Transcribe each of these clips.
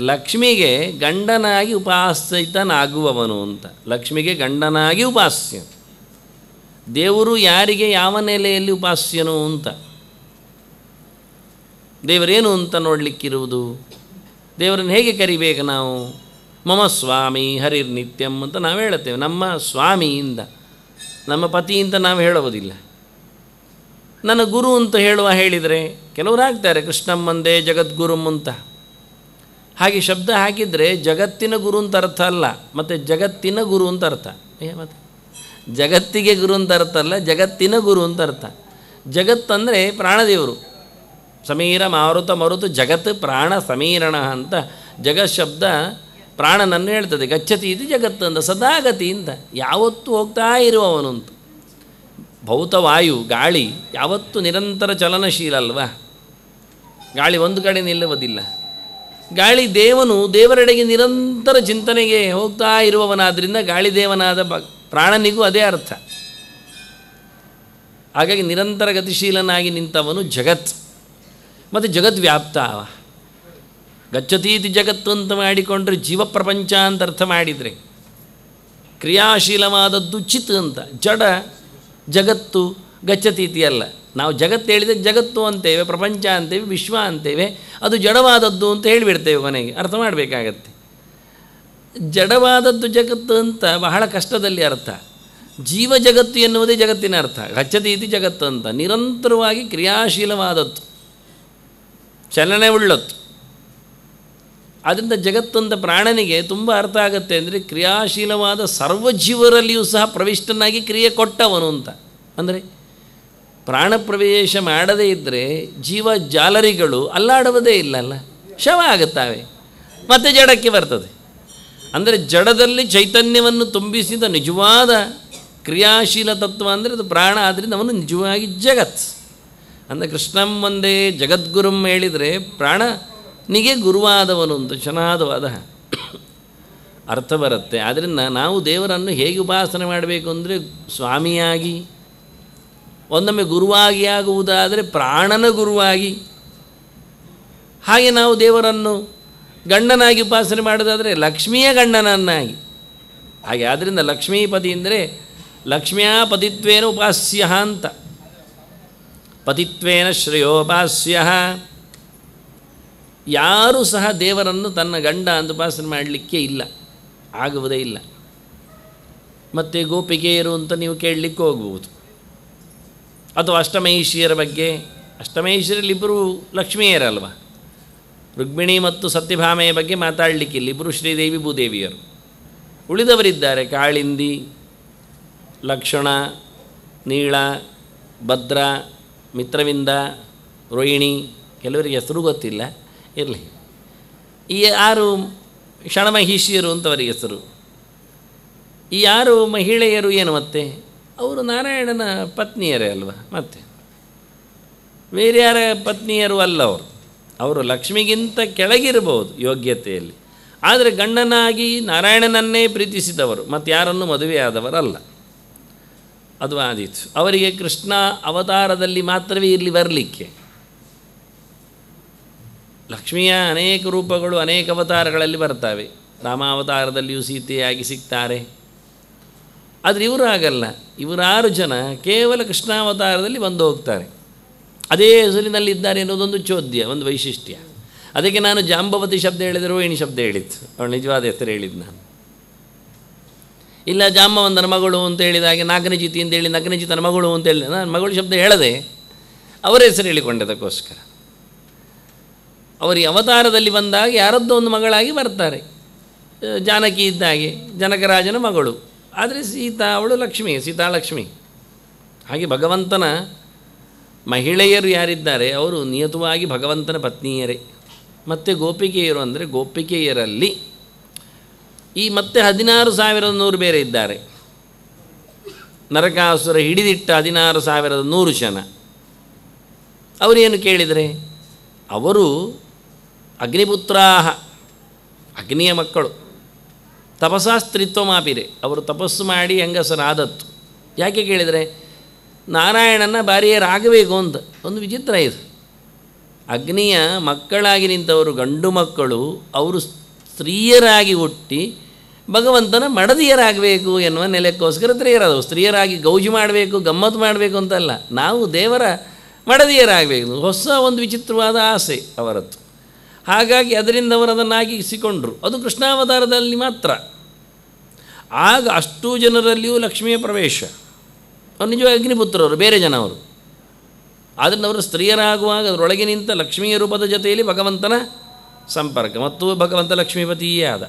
ಲಕ್ಷ್ಮಿಗೆ ಗಂಡನಾಗಿ ಉಪಾಸಿತನಾಗುವವನು ಅಂತ ಲಕ್ಷ್ಮಿಗೆ ಗಂಡನಾಗಿ ಉಪಾಸ್ಯ ದೇವರು ಯಾರಿಗೆ ಯಾವ ನೆಲೆಯಲ್ಲಿ ಉಪಾಸ್ಯನು ಅಂತ ದೇವರೇನು ಅಂತ ನೋಡಲಿಕ್ಕಿರುವುದು ದೇವರನ್ನು ಹೇಗೆ ಕರಿಬೇಕು ನಾವು ಮಮ ಸ್ವಾಮಿ ಹರಿರ್ ನಿತ್ಯಂ ಅಂತ ನಾವು ಹೇಳುತ್ತೇವೆ ನಮ್ಮ ಸ್ವಾಮಿಯಿಂದ ನಮ್ಮ ಪತಿಯಿಂದ ನಾವು ಹೇಳುವುದಿಲ್ಲ ನನ್ನ ಗುರು ಅಂತ ಹೇಳುವ ಹೇಳಿದರೆ ಕೆಲವರು ಹಾಕ್ತಾರೆ ಕೃಷ್ಣಮ್ಮಂದೇ ಜಗದ್ಗುರುಂ ಅಂತ ಹಾಗೆ ಶಬ್ದ ಹಾಕಿದರೆ ಜಗತ್ತಿನ ಗುರು ಅಂತ ಅರ್ಥ ಅಲ್ಲ ಮತ್ತು ಜಗತ್ತಿನ ಗುರು ಅಂತ ಅರ್ಥ ಏ ಮತ್ತೆ ಜಗತ್ತಿಗೆ ಗುರು ಅಂತ ಅರ್ಥ ಅಲ್ಲ ಜಗತ್ತಿನ ಗುರು ಅಂತ ಅರ್ಥ ಜಗತ್ತಂದರೆ ಪ್ರಾಣದೇವರು ಸಮೀರ ಮಾರುತ ಮರುತು ಜಗತ್ ಪ್ರಾಣ ಸಮೀರಣ ಅಂತ ಜಗತ್ ಶಬ್ದ ಪ್ರಾಣನನ್ನು ಹೇಳ್ತದೆ ಗಚ್ಚತಿ ಇದು ಜಗತ್ತು ಅಂತ ಸದಾಗತಿ ಅಂತ ಯಾವತ್ತೂ ಹೋಗ್ತಾ ಇರುವವನು ಅಂತ ಭೌತವಾಯು ಗಾಳಿ ಯಾವತ್ತೂ ನಿರಂತರ ಚಲನಶೀಲ ಅಲ್ವಾ ಗಾಳಿ ಒಂದು ಕಡೆ ನಿಲ್ಲುವುದಿಲ್ಲ ಗಾಳಿ ದೇವನು ದೇವರೆಡೆಗೆ ನಿರಂತರ ಚಿಂತನೆಗೆ ಹೋಗ್ತಾ ಇರುವವನಾದ್ದರಿಂದ ಗಾಳಿ ದೇವನಾದ ಬ ಪ್ರಾಣನಿಗೂ ಅದೇ ಅರ್ಥ ಹಾಗಾಗಿ ನಿರಂತರ ಗತಿಶೀಲನಾಗಿ ನಿಂತವನು ಜಗತ್ ಮತ್ತು ಜಗದ್ವ್ಯಾಪ್ತ ಅವ ಗಚ್ಚತೀತಿ ಜಗತ್ತು ಅಂತ ಮಾಡಿಕೊಂಡ್ರೆ ಜೀವ ಪ್ರಪಂಚ ಅಂತ ಅರ್ಥ ಮಾಡಿದರೆ ಕ್ರಿಯಾಶೀಲವಾದದ್ದು ಚಿತ್ ಅಂತ ಜಡ ಜಗತ್ತು ಗಚ್ಚತೀತಿ ಅಲ್ಲ ನಾವು ಜಗತ್ತು ಹೇಳಿದರೆ ಜಗತ್ತು ಅಂತೇವೆ ಪ್ರಪಂಚ ಅಂತೇವೆ ವಿಶ್ವ ಅಂತೇವೆ ಅದು ಜಡವಾದದ್ದು ಅಂತ ಹೇಳಿಬಿಡ್ತೇವೆ ಕೊನೆಗೆ ಅರ್ಥ ಮಾಡಬೇಕಾಗತ್ತೆ ಜಡವಾದದ್ದು ಜಗತ್ತು ಅಂತ ಬಹಳ ಕಷ್ಟದಲ್ಲಿ ಅರ್ಥ ಜೀವ ಜಗತ್ತು ಎನ್ನುವುದೇ ಜಗತ್ತಿನ ಅರ್ಥ ಗಚ್ಚತೀತಿ ಜಗತ್ತು ಅಂತ ನಿರಂತರವಾಗಿ ಕ್ರಿಯಾಶೀಲವಾದದ್ದು ಚಲನೆ ಉಳ್ಳತ್ತು ಆದ್ದರಿಂದ ಜಗತ್ತಂತ ಪ್ರಾಣನಿಗೆ ತುಂಬ ಅರ್ಥ ಆಗುತ್ತೆ ಅಂದರೆ ಕ್ರಿಯಾಶೀಲವಾದ ಸರ್ವಜೀವರಲ್ಲಿಯೂ ಸಹ ಪ್ರವಿಷ್ಟನಾಗಿ ಕ್ರಿಯೆ ಕೊಟ್ಟವನು ಅಂತ ಅಂದರೆ ಪ್ರಾಣ ಪ್ರವೇಶ ಮಾಡದೇ ಇದ್ದರೆ ಜೀವ ಜಾಲರಿಗಳು ಅಲ್ಲಾಡುವುದೇ ಇಲ್ಲಲ್ಲ ಶವ ಆಗುತ್ತವೆ ಮತ್ತೆ ಜಡಕ್ಕೆ ಬರ್ತದೆ ಅಂದರೆ ಜಡದಲ್ಲಿ ಚೈತನ್ಯವನ್ನು ತುಂಬಿಸಿದ ನಿಜವಾದ ಕ್ರಿಯಾಶೀಲ ತತ್ವ ಅಂದರೆ ಅದು ಪ್ರಾಣ ಆದ್ದರಿಂದ ಅವನು ನಿಜವಾಗಿ ಜಗತ್ ಅಂದರೆ ಕೃಷ್ಣಂ ಒಂದೇ ಜಗದ್ಗುರುಂ ಹೇಳಿದರೆ ಪ್ರಾಣನಿಗೆ ಗುರುವಾದವನು ಅಂತ ಚೆನ್ನಾದವಾದ ಅರ್ಥ ಬರುತ್ತೆ ಆದ್ದರಿಂದ ನಾವು ದೇವರನ್ನು ಹೇಗೆ ಉಪಾಸನೆ ಮಾಡಬೇಕು ಅಂದರೆ ಸ್ವಾಮಿಯಾಗಿ ಒಂದೊಮ್ಮೆ ಗುರುವಾಗಿ ಆಗುವುದಾದರೆ ಪ್ರಾಣನ ಗುರುವಾಗಿ ಹಾಗೆ ನಾವು ದೇವರನ್ನು ಗಂಡನಾಗಿ ಉಪಾಸನೆ ಮಾಡೋದಾದರೆ ಲಕ್ಷ್ಮಿಯ ಗಂಡನನ್ನಾಗಿ ಹಾಗೆ ಆದ್ದರಿಂದ ಲಕ್ಷ್ಮೀಪತಿ ಅಂದರೆ ಲಕ್ಷ್ಮಿಯ ಪತಿತ್ವೇನ ಉಪಾಸ್ಯ ಅಂತ ಪತಿತ್ವೇನ ಶ್ರೇಯೋಪಾಸ್ಯ ಯಾರೂ ಸಹ ದೇವರನ್ನು ತನ್ನ ಗಂಡ ಅಂತ ಉಪಾಸನೆ ಮಾಡಲಿಕ್ಕೆ ಇಲ್ಲ ಆಗುವುದೇ ಇಲ್ಲ ಮತ್ತು ಗೋಪಿಕೆಯರು ಅಂತ ನೀವು ಕೇಳಲಿಕ್ಕೆ ಹೋಗ್ಬೋದು ಅಥವಾ ಅಷ್ಟಮೈಷಿಯರ ಬಗ್ಗೆ ಅಷ್ಟಮೈಷಿಯರಲ್ಲಿಬ್ಬರು ಲಕ್ಷ್ಮಿಯರಲ್ವ ರುಕ್ಮಿಣಿ ಮತ್ತು ಸತ್ಯಭಾಮೆಯ ಬಗ್ಗೆ ಮಾತಾಡಲಿಕ್ಕಿಲ್ಲ ಇಬ್ಬರು ಶ್ರೀದೇವಿ ಭೂದೇವಿಯರು ಉಳಿದವರಿದ್ದಾರೆ ಕಾಳಿಂದಿ ಲಕ್ಷಣ ನೀಳ ಭದ್ರ ಮಿತ್ರವಿಂದ ರೋಹಿಣಿ ಕೆಲವರಿಗೆ ಹೆಸರು ಗೊತ್ತಿಲ್ಲ ಇರಲಿ ಈ ಆರು ಕ್ಷಣಮಹಿಷಿಯರು ಅಂತವರಿಗೆ ಹೆಸರು ಈ ಯಾರು ಮಹಿಳೆಯರು ಏನು ಮತ್ತೆ ಅವರು ನಾರಾಯಣನ ಪತ್ನಿಯರೇ ಅಲ್ವಾ ಮತ್ತೆ ಬೇರೆ ಯಾರ ಪತ್ನಿಯರು ಅಲ್ಲ ಅವರು ಅವರು ಲಕ್ಷ್ಮಿಗಿಂತ ಕೆಳಗಿರಬಹುದು ಯೋಗ್ಯತೆಯಲ್ಲಿ ಆದರೆ ಗಂಡನಾಗಿ ನಾರಾಯಣನನ್ನೇ ಪ್ರೀತಿಸಿದವರು ಮತ್ತು ಯಾರನ್ನು ಮದುವೆಯಾದವರಲ್ಲ ಅದು ಆದೀತು ಅವರಿಗೆ ಕೃಷ್ಣ ಅವತಾರದಲ್ಲಿ ಮಾತ್ರವೇ ಇಲ್ಲಿ ಬರಲಿಕ್ಕೆ ಲಕ್ಷ್ಮಿಯ ಅನೇಕ ರೂಪಗಳು ಅನೇಕ ಅವತಾರಗಳಲ್ಲಿ ಬರ್ತವೆ ರಾಮಾವತಾರದಲ್ಲಿಯೂ ಸೀತೆಯಾಗಿ ಸಿಗ್ತಾರೆ ಆದರೆ ಇವರು ಆಗಲ್ಲ ಇವರಾರು ಜನ ಕೇವಲ ಕೃಷ್ಣಾವತಾರದಲ್ಲಿ ಬಂದು ಹೋಗ್ತಾರೆ ಅದೇ ಹೆಸರಿನಲ್ಲಿದ್ದಾರೆ ಅನ್ನೋದೊಂದು ಚೋದ್ಯ ಒಂದು ವೈಶಿಷ್ಟ್ಯ ಅದಕ್ಕೆ ನಾನು ಜಾಂಬವತಿ ಶಬ್ದ ಹೇಳಿದರೆ ರೋಹಿಣಿ ಶಬ್ದ ಹೇಳಿದ್ದು ಅವಳು ನಿಜವಾದ ಹೆಸರು ಹೇಳಿದ್ದು ನಾನು ಇಲ್ಲ ಜಾಂಬವಂದನ ಮಗಳು ಅಂತ ಹೇಳಿದಾಗೆ ನಾಲ್ಕನೇ ಜಿತಿ ಅಂತ ಹೇಳಿ ನಾಲ್ಕನೇ ಜಿತನ ಮಗಳು ಅಂತ ಹೇಳಿ ನಾನು ಮಗಳು ಶಬ್ದ ಹೇಳದೆ ಅವರ ಹೆಸರು ಹೇಳಿಕೊಂಡದಕ್ಕೋಸ್ಕರ ಅವರಿಗೆ ಅವತಾರದಲ್ಲಿ ಬಂದಾಗ ಯಾರದ್ದೋ ಒಂದು ಮಗಳಾಗಿ ಬರ್ತಾರೆ ಜಾನಕಿ ಇದ್ದಾಗೆ ಜನಕರಾಜನ ಮಗಳು ಆದರೆ ಸೀತಾ ಅವಳು ಲಕ್ಷ್ಮಿ ಸೀತಾಲಕ್ಷ್ಮಿ ಹಾಗೆ ಭಗವಂತನ ಮಹಿಳೆಯರು ಯಾರಿದ್ದಾರೆ ಅವರು ನಿಯತವಾಗಿ ಭಗವಂತನ ಪತ್ನಿಯರೇ ಮತ್ತು ಗೋಪಿಕೆಯರು ಅಂದರೆ ಗೋಪಿಕೆಯರಲ್ಲಿ ಈ ಮತ್ತೆ ಹದಿನಾರು ಸಾವಿರದ ನೂರು ಬೇರೆ ಇದ್ದಾರೆ ನರಕಾಸುರ ಹಿಡಿದಿಟ್ಟ ಹದಿನಾರು ಸಾವಿರದ ನೂರು ಜನ ಅವರೇನು ಕೇಳಿದರೆ ಅವರು ಅಗ್ನಿಪುತ್ರಾಹ ಅಗ್ನಿಯ ಮಕ್ಕಳು ತಪಸಾಸ್ತ್ರಿತ್ವ ಮಾಪಿರೆ ಅವರು ತಪಸ್ಸು ಮಾಡಿ ಹೆಂಗಸರಾದತ್ತು ಯಾಕೆ ಕೇಳಿದರೆ ನಾರಾಯಣನ ಬಾರಿಯರಾಗಬೇಕು ಅಂತ ಒಂದು ವಿಚಿತ್ರ ಇದು ಅಗ್ನಿಯ ಮಕ್ಕಳಾಗಿ ನಿಂತವರು ಗಂಡು ಮಕ್ಕಳು ಅವರು ಸ್ತ್ರೀಯರಾಗಿ ಹುಟ್ಟಿ ಭಗವಂತನ ಮಡದಿಯರಾಗಬೇಕು ಎನ್ನುವ ನೆಲೆಕ್ಕೋಸ್ಕರ ಸ್ತ್ರೀಯರಾದವು ಸ್ತ್ರೀಯರಾಗಿ ಗೌಜು ಮಾಡಬೇಕು ಗಮ್ಮತ್ತು ಮಾಡಬೇಕು ಅಂತಲ್ಲ ನಾವು ದೇವರ ಮಡದಿಯರಾಗಬೇಕು ಹೊಸ ಒಂದು ವಿಚಿತ್ರವಾದ ಆಸೆ ಅವರದ್ದು ಹಾಗಾಗಿ ಅದರಿಂದ ಅವರು ಅದನ್ನು ಆಗಿಸಿಕೊಂಡ್ರು ಅದು ಕೃಷ್ಣಾವತಾರದಲ್ಲಿ ಮಾತ್ರ ಆಗ ಅಷ್ಟೂ ಜನರಲ್ಲಿಯೂ ಲಕ್ಷ್ಮಿಯ ಪ್ರವೇಶ ಅವ್ರು ನಿಜವಾಗಿ ಅಗ್ನಿಪುತ್ರರು ಬೇರೆ ಜನ ಅವರು ಆದ್ದರಿಂದ ಅವರು ಸ್ತ್ರೀಯರಾಗುವಾಗ ಅದರೊಳಗೆ ನಿಂತ ಲಕ್ಷ್ಮಿಯ ರೂಪದ ಜೊತೆಯಲ್ಲಿ ಭಗವಂತನ ಸಂಪರ್ಕ ಮತ್ತು ಭಗವಂತ ಲಕ್ಷ್ಮೀಪತಿಯೇ ಆದ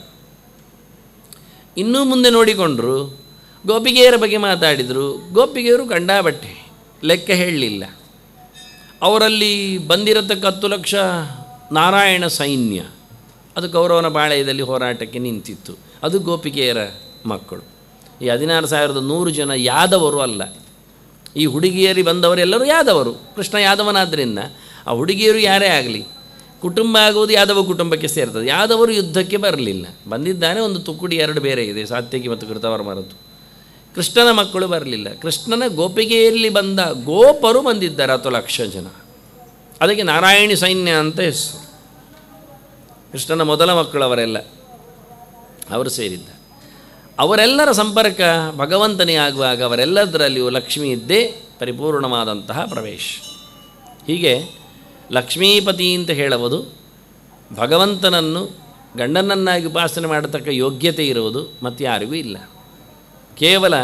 ಇನ್ನೂ ಮುಂದೆ ನೋಡಿಕೊಂಡರು ಗೋಪಿಗೆಯರ ಬಗ್ಗೆ ಮಾತಾಡಿದರು ಗೋಪಿಗೆಯರು ಕಂಡಾಬಟ್ಟೆ ಲೆಕ್ಕ ಹೇಳಲಿಲ್ಲ ಅವರಲ್ಲಿ ಬಂದಿರತಕ್ಕ ಹತ್ತು ಲಕ್ಷ ನಾರಾಯಣ ಸೈನ್ಯ ಅದು ಕೌರವನ ಬಾಳೆಯದಲ್ಲಿ ಹೋರಾಟಕ್ಕೆ ನಿಂತಿತ್ತು ಅದು ಗೋಪಿಕೆಯರ ಮಕ್ಕಳು ಈ ಹದಿನಾರು ಸಾವಿರದ ನೂರು ಜನ ಯಾದವರು ಅಲ್ಲ ಈ ಹುಡುಗಿಯರಿ ಬಂದವರೆಲ್ಲರೂ ಯಾದವರು ಕೃಷ್ಣ ಯಾದವನಾದ್ದರಿಂದ ಆ ಹುಡುಗಿಯರು ಯಾರೇ ಆಗಲಿ ಕುಟುಂಬ ಆಗುವುದು ಯಾದವ ಕುಟುಂಬಕ್ಕೆ ಸೇರ್ತದೆ ಯಾದವರು ಯುದ್ಧಕ್ಕೆ ಬರಲಿಲ್ಲ ಬಂದಿದ್ದಾನೆ ಒಂದು ತುಕುಡಿ ಎರಡು ಬೇರೆ ಇದೆ ಸಾತ್ಯಕಿ ಮತ್ತು ಕೃತವರ್ಮರದ್ದು ಕೃಷ್ಣನ ಮಕ್ಕಳು ಬರಲಿಲ್ಲ ಕೃಷ್ಣನ ಗೋಪಿಗೆಯಲ್ಲಿ ಬಂದ ಗೋಪರು ಬಂದಿದ್ದಾರೆ ಹತ್ತು ಲಕ್ಷ ಜನ ಅದಕ್ಕೆ ನಾರಾಯಣಿ ಸೈನ್ಯ ಅಂತ ಹೆಸರು ಕೃಷ್ಣನ ಮೊದಲ ಮಕ್ಕಳು ಅವರೆಲ್ಲ ಅವರು ಸೇರಿದ್ದ ಅವರೆಲ್ಲರ ಸಂಪರ್ಕ ಭಗವಂತನೇ ಆಗುವಾಗ ಅವರೆಲ್ಲದರಲ್ಲಿಯೂ ಲಕ್ಷ್ಮಿ ಇದ್ದೇ ಪರಿಪೂರ್ಣವಾದಂತಹ ಪ್ರವೇಶ ಹೀಗೆ ಲಕ್ಷ್ಮೀಪತಿ ಅಂತ ಹೇಳುವುದು ಭಗವಂತನನ್ನು ಗಂಡನನ್ನಾಗಿ ಉಪಾಸನೆ ಮಾಡತಕ್ಕ ಯೋಗ್ಯತೆ ಇರುವುದು ಮತ್ತು ಯಾರಿಗೂ ಇಲ್ಲ ಕೇವಲ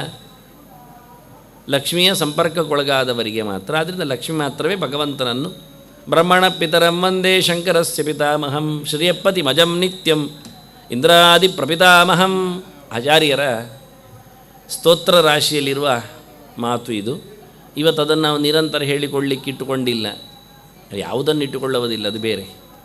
ಲಕ್ಷ್ಮಿಯ ಸಂಪರ್ಕಕ್ಕೊಳಗಾದವರಿಗೆ ಮಾತ್ರ ಆದ್ದರಿಂದ ಲಕ್ಷ್ಮಿ ಮಾತ್ರವೇ ಭಗವಂತನನ್ನು ಬ್ರಹ್ಮಣ ಪಿತರಂ ವಂದೇ ಶಂಕರಸ್ಯ ಪಿತಾಮಹಂ ಶ್ರೀಯಪ್ಪತಿ ಮಜಂ ನಿತ್ಯಂ ಇಂದ್ರಾದಿ ಪ್ರಪಿತಾಮಹಂ ಆಚಾರ್ಯರ ಸ್ತೋತ್ರ ರಾಶಿಯಲ್ಲಿರುವ ಮಾತು ಇದು ಇವತ್ತು ಅದನ್ನು ನಾವು ನಿರಂತರ ಹೇಳಿಕೊಳ್ಳಿಕ್ಕೆ ಇಟ್ಟುಕೊಂಡಿಲ್ಲ ಯಾವುದನ್ನು ಇಟ್ಟುಕೊಳ್ಳುವುದಿಲ್ಲ ಅದು ಬೇರೆ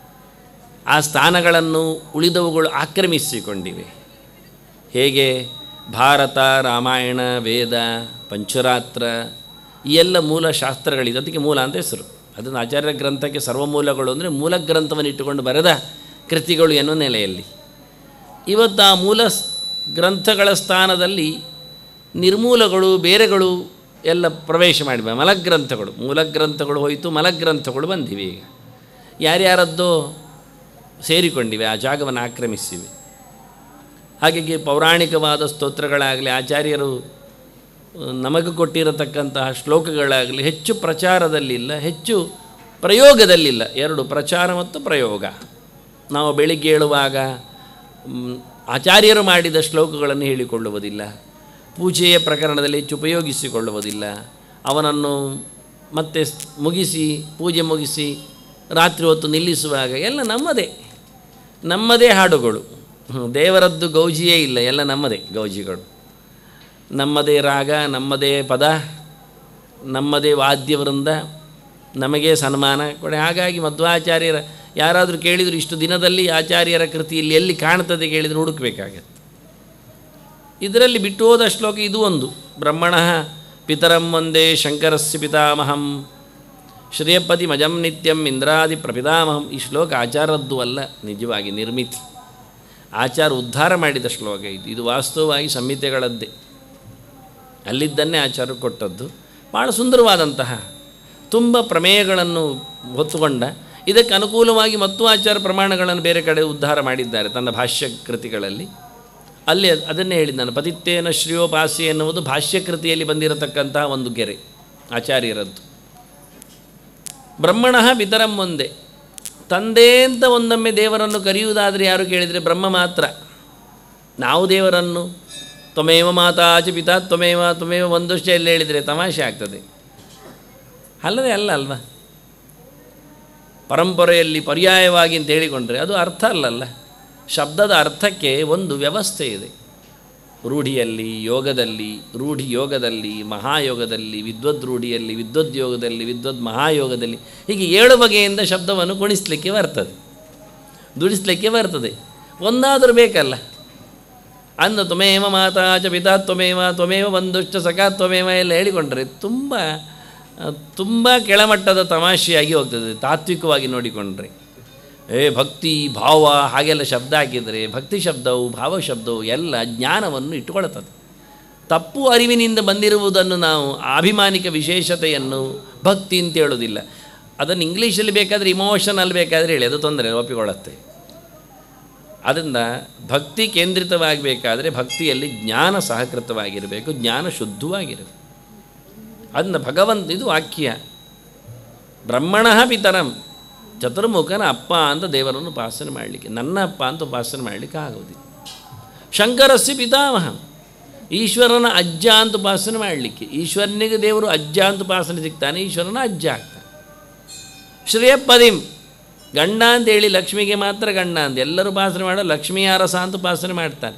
ಆ ಸ್ಥಾನಗಳನ್ನು ಉಳಿದವುಗಳು ಆಕ್ರಮಿಸಿಕೊಂಡಿವೆ ಹೇಗೆ ಭಾರತ ರಾಮಾಯಣ ವೇದ ಪಂಚರಾತ್ರ ಈ ಎಲ್ಲ ಮೂಲ ಶಾಸ್ತ್ರಗಳಿದೆ ಅದಕ್ಕೆ ಮೂಲ ಅಂತ ಹೆಸರು ಅದನ್ನು ಆಚಾರ್ಯ ಗ್ರಂಥಕ್ಕೆ ಸರ್ವಮೂಲಗಳು ಅಂದರೆ ಮೂಲ ಗ್ರಂಥವನ್ನು ಇಟ್ಟುಕೊಂಡು ಬರೆದ ಕೃತಿಗಳು ಎನ್ನುವ ನೆಲೆಯಲ್ಲಿ ಇವತ್ತು ಆ ಮೂಲ ಸ್- ಗ್ರಂಥಗಳ ಸ್ಥಾನದಲ್ಲಿ ನಿರ್ಮೂಲಗಳು ಬೇರೆಗಳು ಎಲ್ಲ ಪ್ರವೇಶ ಮಾಡಿವೆ ಮಲಗ್ರಂಥಗಳು ಮೂಲ ಗ್ರಂಥಗಳು ಹೋಯಿತು ಮಲಗ್ರಂಥಗಳು ಬಂದಿವೆ ಈಗ ಯಾರ್ಯಾರದ್ದೋ ಸೇರಿಕೊಂಡಿವೆ ಆ ಜಾಗವನ್ನು ಆಕ್ರಮಿಸಿವೆ ಹಾಗಾಗಿ ಪೌರಾಣಿಕವಾದ ಸ್ತೋತ್ರಗಳಾಗಲಿ ಆಚಾರ್ಯರು ಆ, ನಮಗೆ ಕೊಟ್ಟಿರತಕ್ಕಂತಹ ಶ್ಲೋಕಗಳಾಗಲಿ ಹೆಚ್ಚು ಪ್ರಚಾರದಲ್ಲಿಲ್ಲ ಹೆಚ್ಚು ಪ್ರಯೋಗದಲ್ಲಿಲ್ಲ ಎರಡು ಪ್ರಚಾರ ಮತ್ತು ಪ್ರಯೋಗ ನಾವು ಬೆಳಿಗ್ಗೆ ಹೇಳುವಾಗ ಮ್, ಆಚಾರ್ಯರು ಮಾಡಿದ ಶ್ಲೋಕಗಳನ್ನು ಹೇಳಿಕೊಳ್ಳುವುದಿಲ್ಲ ಪೂಜೆಯ ಪ್ರಕರಣದಲ್ಲಿ ಹೆಚ್ಚು ಉಪಯೋಗಿಸಿಕೊಳ್ಳುವುದಿಲ್ಲ ಅವನನ್ನು ಮತ್ತೆ ಸ್- ಮುಗಿಸಿ ಪೂಜೆ ಮುಗಿಸಿ ರಾತ್ರಿ ಹೊತ್ತು ನಿಲ್ಲಿಸುವಾಗ ಎಲ್ಲ ನಮ್ಮದೇ ನಮ್ಮದೇ ಹಾಡುಗಳು ಹ್ಮ್, ದೇವರದ್ದು ಗೌಜಿಯೇ ಇಲ್ಲ ಎಲ್ಲ ನಮ್ಮದೇ ಗೌಜಿಗಳು ನಮ್ಮದೇ ರಾಗ ನಮ್ಮದೇ ಪದ ನಮ್ಮದೇ ವಾದ್ಯವೃಂದ ನಮಗೆ ಸನ್ಮಾನ ಕೊಡೆ ಹಾಗಾಗಿ ಮಧ್ವಾಚಾರ್ಯರ ಯಾರಾದರೂ ಕೇಳಿದರು ಇಷ್ಟು ದಿನದಲ್ಲಿ ಆಚಾರ್ಯರ ಕೃತಿಯಲ್ಲಿ ಎಲ್ಲಿ ಕಾಣ್ತದೆ ಕೇಳಿದರೆ ಹುಡುಕಬೇಕಾಗತ್ತೆ ಇದರಲ್ಲಿ ಬಿಟ್ಟು ಹೋದ ಶ್ಲೋಕ ಇದು ಒಂದು ಬ್ರಹ್ಮಣ ಪಿತರಂ ಒಂದೇ ಶಂಕರಸ್ಯ ಪಿತಾಮಹಂ ಶ್ರೇಯಪತಿ ಮಜಂ ನಿತ್ಯಂ ಇಂದ್ರಾದಿ ಪ್ರಪಿತಾಮಹಂ ಈ ಶ್ಲೋಕ ಆಚಾರದ್ದು ಅಲ್ಲ ನಿಜವಾಗಿ ನಿರ್ಮಿತಿ ಆಚಾರ ಉದ್ಧಾರ ಮಾಡಿದ ಶ್ಲೋಕ ಇದು ಇದು ವಾಸ್ತವವಾಗಿ ಸಂಹಿತೆಗಳದ್ದೇ ಅಲ್ಲಿದ್ದನ್ನೇ ಆಚಾರ ಕೊಟ್ಟದ್ದು ಭಾಳ ಸುಂದರವಾದಂತಹ ತುಂಬ ಪ್ರಮೇಯಗಳನ್ನು ಹೊತ್ತುಕೊಂಡ ಇದಕ್ಕೆ ಅನುಕೂಲವಾಗಿ ಮತ್ತು ಆಚಾರ ಪ್ರಮಾಣಗಳನ್ನು ಬೇರೆ ಕಡೆ ಉದ್ಧಾರ ಮಾಡಿದ್ದಾರೆ ತನ್ನ ಭಾಷ್ಯ ಕೃತಿಗಳಲ್ಲಿ ಅಲ್ಲಿ ಅದ್- ಅದನ್ನೇ ಹೇಳಿದ್ದು ನಾನು ಪತಿತ್ತೇನ ಶ್ರೇಯೋಪಾಸಿ ಎನ್ನುವುದು ಭಾಷ್ಯ ಕೃತಿಯಲ್ಲಿ ಬಂದಿರತಕ್ಕಂತಹ ಒಂದು ಗೆರೆ ಆಚಾರ್ಯರದ್ದು ಬ್ರಹ್ಮಣ ಪಿತರಂ ಒಂದೇ ತಂದೆ ಅಂತ ಒಂದೊಮ್ಮೆ ದೇವರನ್ನು ಕರೆಯುವುದಾದರೆ ಯಾರು ಕೇಳಿದರೆ ಬ್ರಹ್ಮ ಮಾತ್ರ ನಾವು ದೇವರನ್ನು ತ್ವಮೇವ ಮಾತಾಚ ಪಿತಾ ತ್ವಮೇವ ತ್ವಮೇವ ಒಂದಷ್ಟು ಎಲ್ಲ ಹೇಳಿದರೆ ತಮಾಷೆ ಆಗ್ತದೆ ಅಲ್ಲವೇ ಅಲ್ಲ ಅಲ್ವಾ ಪರಂಪರೆಯಲ್ಲಿ ಪರ್ಯಾಯವಾಗಿ ಅಂತ ಹೇಳಿಕೊಂಡ್ರೆ ಅದು ಅರ್ಥ ಅಲ್ಲಲ್ಲ ಶಬ್ದದ ಅರ್ಥಕ್ಕೆ ಒಂದು ವ್ಯವಸ್ಥೆ ಇದೆ ರೂಢಿಯಲ್ಲಿ ಯೋಗದಲ್ಲಿ ರೂಢಿ ಯೋಗದಲ್ಲಿ ಮಹಾಯೋಗದಲ್ಲಿ ವಿದ್ವದ್ ರೂಢಿಯಲ್ಲಿ ವಿದ್ವದ್ ಯೋಗದಲ್ಲಿ ವಿದ್ವದ್ ಮಹಾಯೋಗದಲ್ಲಿ ಹೀಗೆ ಏಳು ಬಗೆಯಿಂದ ಶಬ್ದವನ್ನು ಕುಣಿಸ್ಲಿಕ್ಕೆ ಬರ್ತದೆ ದುಡಿಸ್ಲಿಕ್ಕೆ ಬರ್ತದೆ ಒಂದಾದರೂ ಬೇಕಲ್ಲ ಅಂದ ತ್ವಮೇವ ಮಾತಾ ಚ ಪಿತಾ ತ್ವಮೇವ ತ್ವಮೇವ ಬಂಧುಶ್ಚ ಸಖಾ ತ್ವಮೇವ ಎಲ್ಲ ಹೇಳಿಕೊಂಡ್ರೆ ತುಂಬ ತುಂಬ ಕೆಳಮಟ್ಟದ ತಮಾಷೆಯಾಗಿ ಹೋಗ್ತದೆ ತಾತ್ವಿಕವಾಗಿ ನೋಡಿಕೊಂಡ್ರೆ ಏ ಭಕ್ತಿ ಭಾವ ಹಾಗೆಲ್ಲ ಶಬ್ದ ಹಾಕಿದರೆ ಭಕ್ತಿ ಶಬ್ದವು ಭಾವ ಶಬ್ದವು ಎಲ್ಲ ಜ್ಞಾನವನ್ನು ಇಟ್ಟುಕೊಳ್ಳುತ್ತದೆ ತಪ್ಪು ಅರಿವಿನಿಂದ ಬಂದಿರುವುದನ್ನು ನಾವು ಅಭಿಮಾನಿಕ ವಿಶೇಷತೆಯನ್ನು ಭಕ್ತಿ ಅಂತ ಹೇಳೋದಿಲ್ಲ ಅದನ್ನು ಇಂಗ್ಲೀಷಲ್ಲಿ ಬೇಕಾದರೆ ಇಮೋಷನಲ್ಲಿ ಬೇಕಾದರೆ ಹೇಳಿ ಅದು ತೊಂದರೆ ಒಪ್ಪಿಕೊಳ್ಳುತ್ತೆ ಅದರಿಂದ ಭಕ್ತಿ ಕೇಂದ್ರಿತವಾಗಬೇಕಾದ್ರೆ ಭಕ್ತಿಯಲ್ಲಿ ಜ್ಞಾನ ಸಹಕೃತವಾಗಿರಬೇಕು ಜ್ಞಾನ ಶುದ್ಧವಾಗಿರಬೇಕು ಅದನ್ನ ಭಗವಂತ ಇದು ವಾಕ್ಯ ಬ್ರಹ್ಮಣ ಪಿತರಂ ಚತುರ್ಮುಖನ ಅಪ್ಪ ಅಂತ ದೇವರನ್ನು ಉಪಾಸನೆ ಮಾಡಲಿಕ್ಕೆ ನನ್ನ ಅಪ್ಪ ಅಂತ ಉಪಾಸನೆ ಮಾಡಲಿಕ್ಕೆ ಆಗೋದಿಲ್ಲ ಶಂಕರಸ್ಯ ಪಿತಾಮಹ ಈಶ್ವರನ ಅಜ್ಜ ಅಂತ ಉಪಾಸನೆ ಮಾಡಲಿಕ್ಕೆ ಈಶ್ವರನಿಗೆ ದೇವರು ಅಜ್ಜ ಅಂತ ಉಪಾಸನೆ ಸಿಗ್ತಾನೆ ಈಶ್ವರನ ಅಜ್ಜ ಆಗ್ತಾನೆ ಶ್ರೇಯಪದಿಂ ಗಂಡ ಅಂತೇಳಿ ಲಕ್ಷ್ಮಿಗೆ ಮಾತ್ರ ಗಂಡ ಅಂತ ಎಲ್ಲರೂ ಉಪಾಸನೆ ಮಾಡೋ ಲಕ್ಷ್ಮೀ ಅರಸ ಅಂತ ಉಪಾಸನೆ ಮಾಡ್ತಾನೆ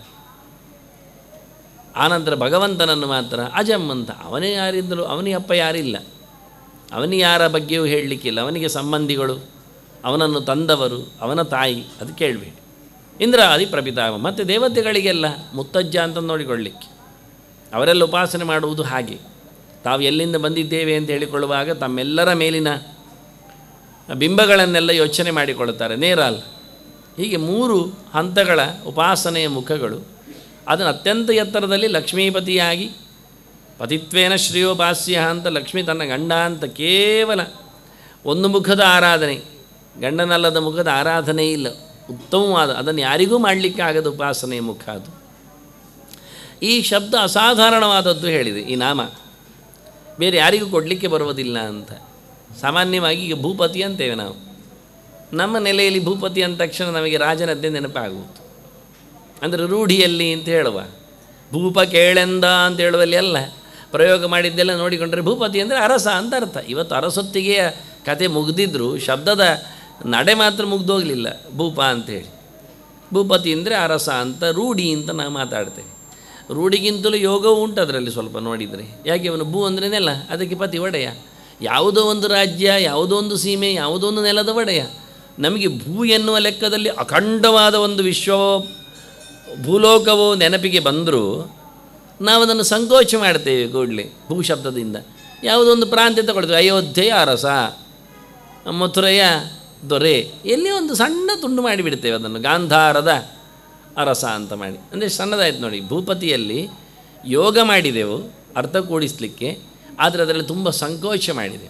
ಆನಂತರ ಭಗವಂತನನ್ನು ಮಾತ್ರ ಅಜಂ ಅಂತ ಅವನೇ ಯಾರಿಂದಲೂ ಅವನಿಗೆ ಅಪ್ಪ ಯಾರಿಲ್ಲ ಅವನಿಗೆ ಯಾರ ಬಗ್ಗೆಯೂ ಹೇಳಲಿಕ್ಕಿಲ್ಲ ಅವನಿಗೆ ಸಂಬಂಧಿಗಳು ಅವನನ್ನು ತಂದವರು ಅವನ ತಾಯಿ ಅದು ಕೇಳಬೇಡಿ ಇಂದ್ರಾದಿ ಪ್ರಪಿತಾಮ ಮತ್ತು ದೇವತೆಗಳಿಗೆಲ್ಲ ಮುತ್ತಜ್ಜ ಅಂತ ನೋಡಿಕೊಳ್ಳಿಕ್ಕೆ ಅವರೆಲ್ಲ ಉಪಾಸನೆ ಮಾಡುವುದು ಹಾಗೆ ತಾವು ಎಲ್ಲಿಂದ ಬಂದಿದ್ದೇವೆ ಅಂತ ಹೇಳಿಕೊಳ್ಳುವಾಗ ತಮ್ಮೆಲ್ಲರ ಮೇಲಿನ ಬಿಂಬಗಳನ್ನೆಲ್ಲ ಯೋಚನೆ ಮಾಡಿಕೊಳ್ಳುತ್ತಾರೆ ನೇರ ಅಲ್ಲ ಹೀಗೆ ಮೂರು ಹಂತಗಳ ಉಪಾಸನೆಯ ಮುಖಗಳು ಅದನ್ನು ಅತ್ಯಂತ ಎತ್ತರದಲ್ಲಿ ಲಕ್ಷ್ಮೀಪತಿಯಾಗಿ ಪತಿತ್ವೇನ ಶ್ರೇಯೋಪಾಸ್ಯ ಅಂತ ಲಕ್ಷ್ಮಿ ತನ್ನ ಗಂಡ ಅಂತ ಕೇವಲ ಒಂದು ಮುಖದ ಆರಾಧನೆ ಗಂಡನಲ್ಲದ ಮುಖದ ಆರಾಧನೆ ಇಲ್ಲ ಉತ್ತಮವಾದ ಅದನ್ನು ಯಾರಿಗೂ ಮಾಡಲಿಕ್ಕೆ ಆಗದ ಉಪಾಸನೆಯ ಮುಖ ಅದು ಈ ಶಬ್ದ ಅಸಾಧಾರಣವಾದದ್ದು ಹೇಳಿದೆ ಈ ನಾಮ ಬೇರೆ ಯಾರಿಗೂ ಕೊಡಲಿಕ್ಕೆ ಬರುವುದಿಲ್ಲ ಅಂತ ಸಾಮಾನ್ಯವಾಗಿ ಈಗ ಭೂಪತಿ ಅಂತೇವೆ ನಾವು ನಮ್ಮ ನೆಲೆಯಲ್ಲಿ ಭೂಪತಿ ಅಂದ ತಕ್ಷಣ ನಮಗೆ ರಾಜನದ್ದೇ ನೆನಪಾಗುವುದು ಅಂದರೆ ರೂಢಿಯಲ್ಲಿ ಅಂತ ಹೇಳುವ ಭೂಪ ಕೇಳೆಂದ ಅಂತ ಹೇಳುವಲ್ಲಿ ಎಲ್ಲ ಪ್ರಯೋಗ ಮಾಡಿದ್ದೆಲ್ಲ ನೋಡಿಕೊಂಡ್ರೆ ಭೂಪತಿ ಅಂದರೆ ಅರಸ ಅಂತ ಅರ್ಥ ಇವತ್ತು ಅರಸೊತ್ತಿಗೆಯ ಕತೆ ಮುಗ್ದಿದ್ರು ಶಬ್ದದ ನಡೆ ಮಾತ್ರ ಮುಗ್ದೋಗಲಿಲ್ಲ ಭೂಪ ಅಂತೇಳಿ ಭೂಪತಿ ಅಂದರೆ ಅರಸ ಅಂತ ರೂಢಿ ಅಂತ ನಾವು ಮಾತಾಡ್ತೇವೆ ರೂಢಿಗಿಂತಲೂ ಯೋಗವೂ ಉಂಟು ಅದರಲ್ಲಿ ಸ್ವಲ್ಪ ನೋಡಿದರೆ ಯಾಕೆ ಅವನು ಭೂ ಅಂದ್ರೆ ನೆಲ ಅದಕ್ಕೆ ಪತಿ ಒಡೆಯ ಯಾವುದೋ ಒಂದು ರಾಜ್ಯ ಯಾವುದೋ ಒಂದು ಸೀಮೆ ಯಾವುದೋ ಒಂದು ನೆಲದ ಒಡೆಯ ನಮಗೆ ಭೂ ಎನ್ನುವ ಲೆಕ್ಕದಲ್ಲಿ ಅಖಂಡವಾದ ಒಂದು ವಿಶ್ವ ಭೂಲೋಕವು ನೆನಪಿಗೆ ಬಂದರೂ ನಾವು ಅದನ್ನು ಸಂಕೋಚ ಮಾಡ್ತೇವೆ ಕೂಡಲೇ ಭೂ ಶಬ್ದದಿಂದ ಯಾವುದೊಂದು ಪ್ರಾಂತ್ಯ ತಗೊಳ್ತೇವೆ ಅಯೋಧ್ಯೆಯ ಅರಸ ಮಥುರೆಯ ದೊರೆ ಎಲ್ಲಿ ಒಂದು ಸಣ್ಣ ತುಂಡು ಮಾಡಿಬಿಡ್ತೇವೆ ಅದನ್ನು ಗಾಂಧಾರದ ಅರಸ ಅಂತ ಮಾಡಿ ಅಂದರೆ ಸಣ್ಣದಾಯ್ತು ನೋಡಿ ಭೂಪತಿಯಲ್ಲಿ ಯೋಗ ಮಾಡಿದೆವು ಅರ್ಥ ಕೂಡಿಸಲಿಕ್ಕೆ ಆದರೆ ಅದರಲ್ಲಿ ತುಂಬ ಸಂಕೋಚ ಮಾಡಿದೆ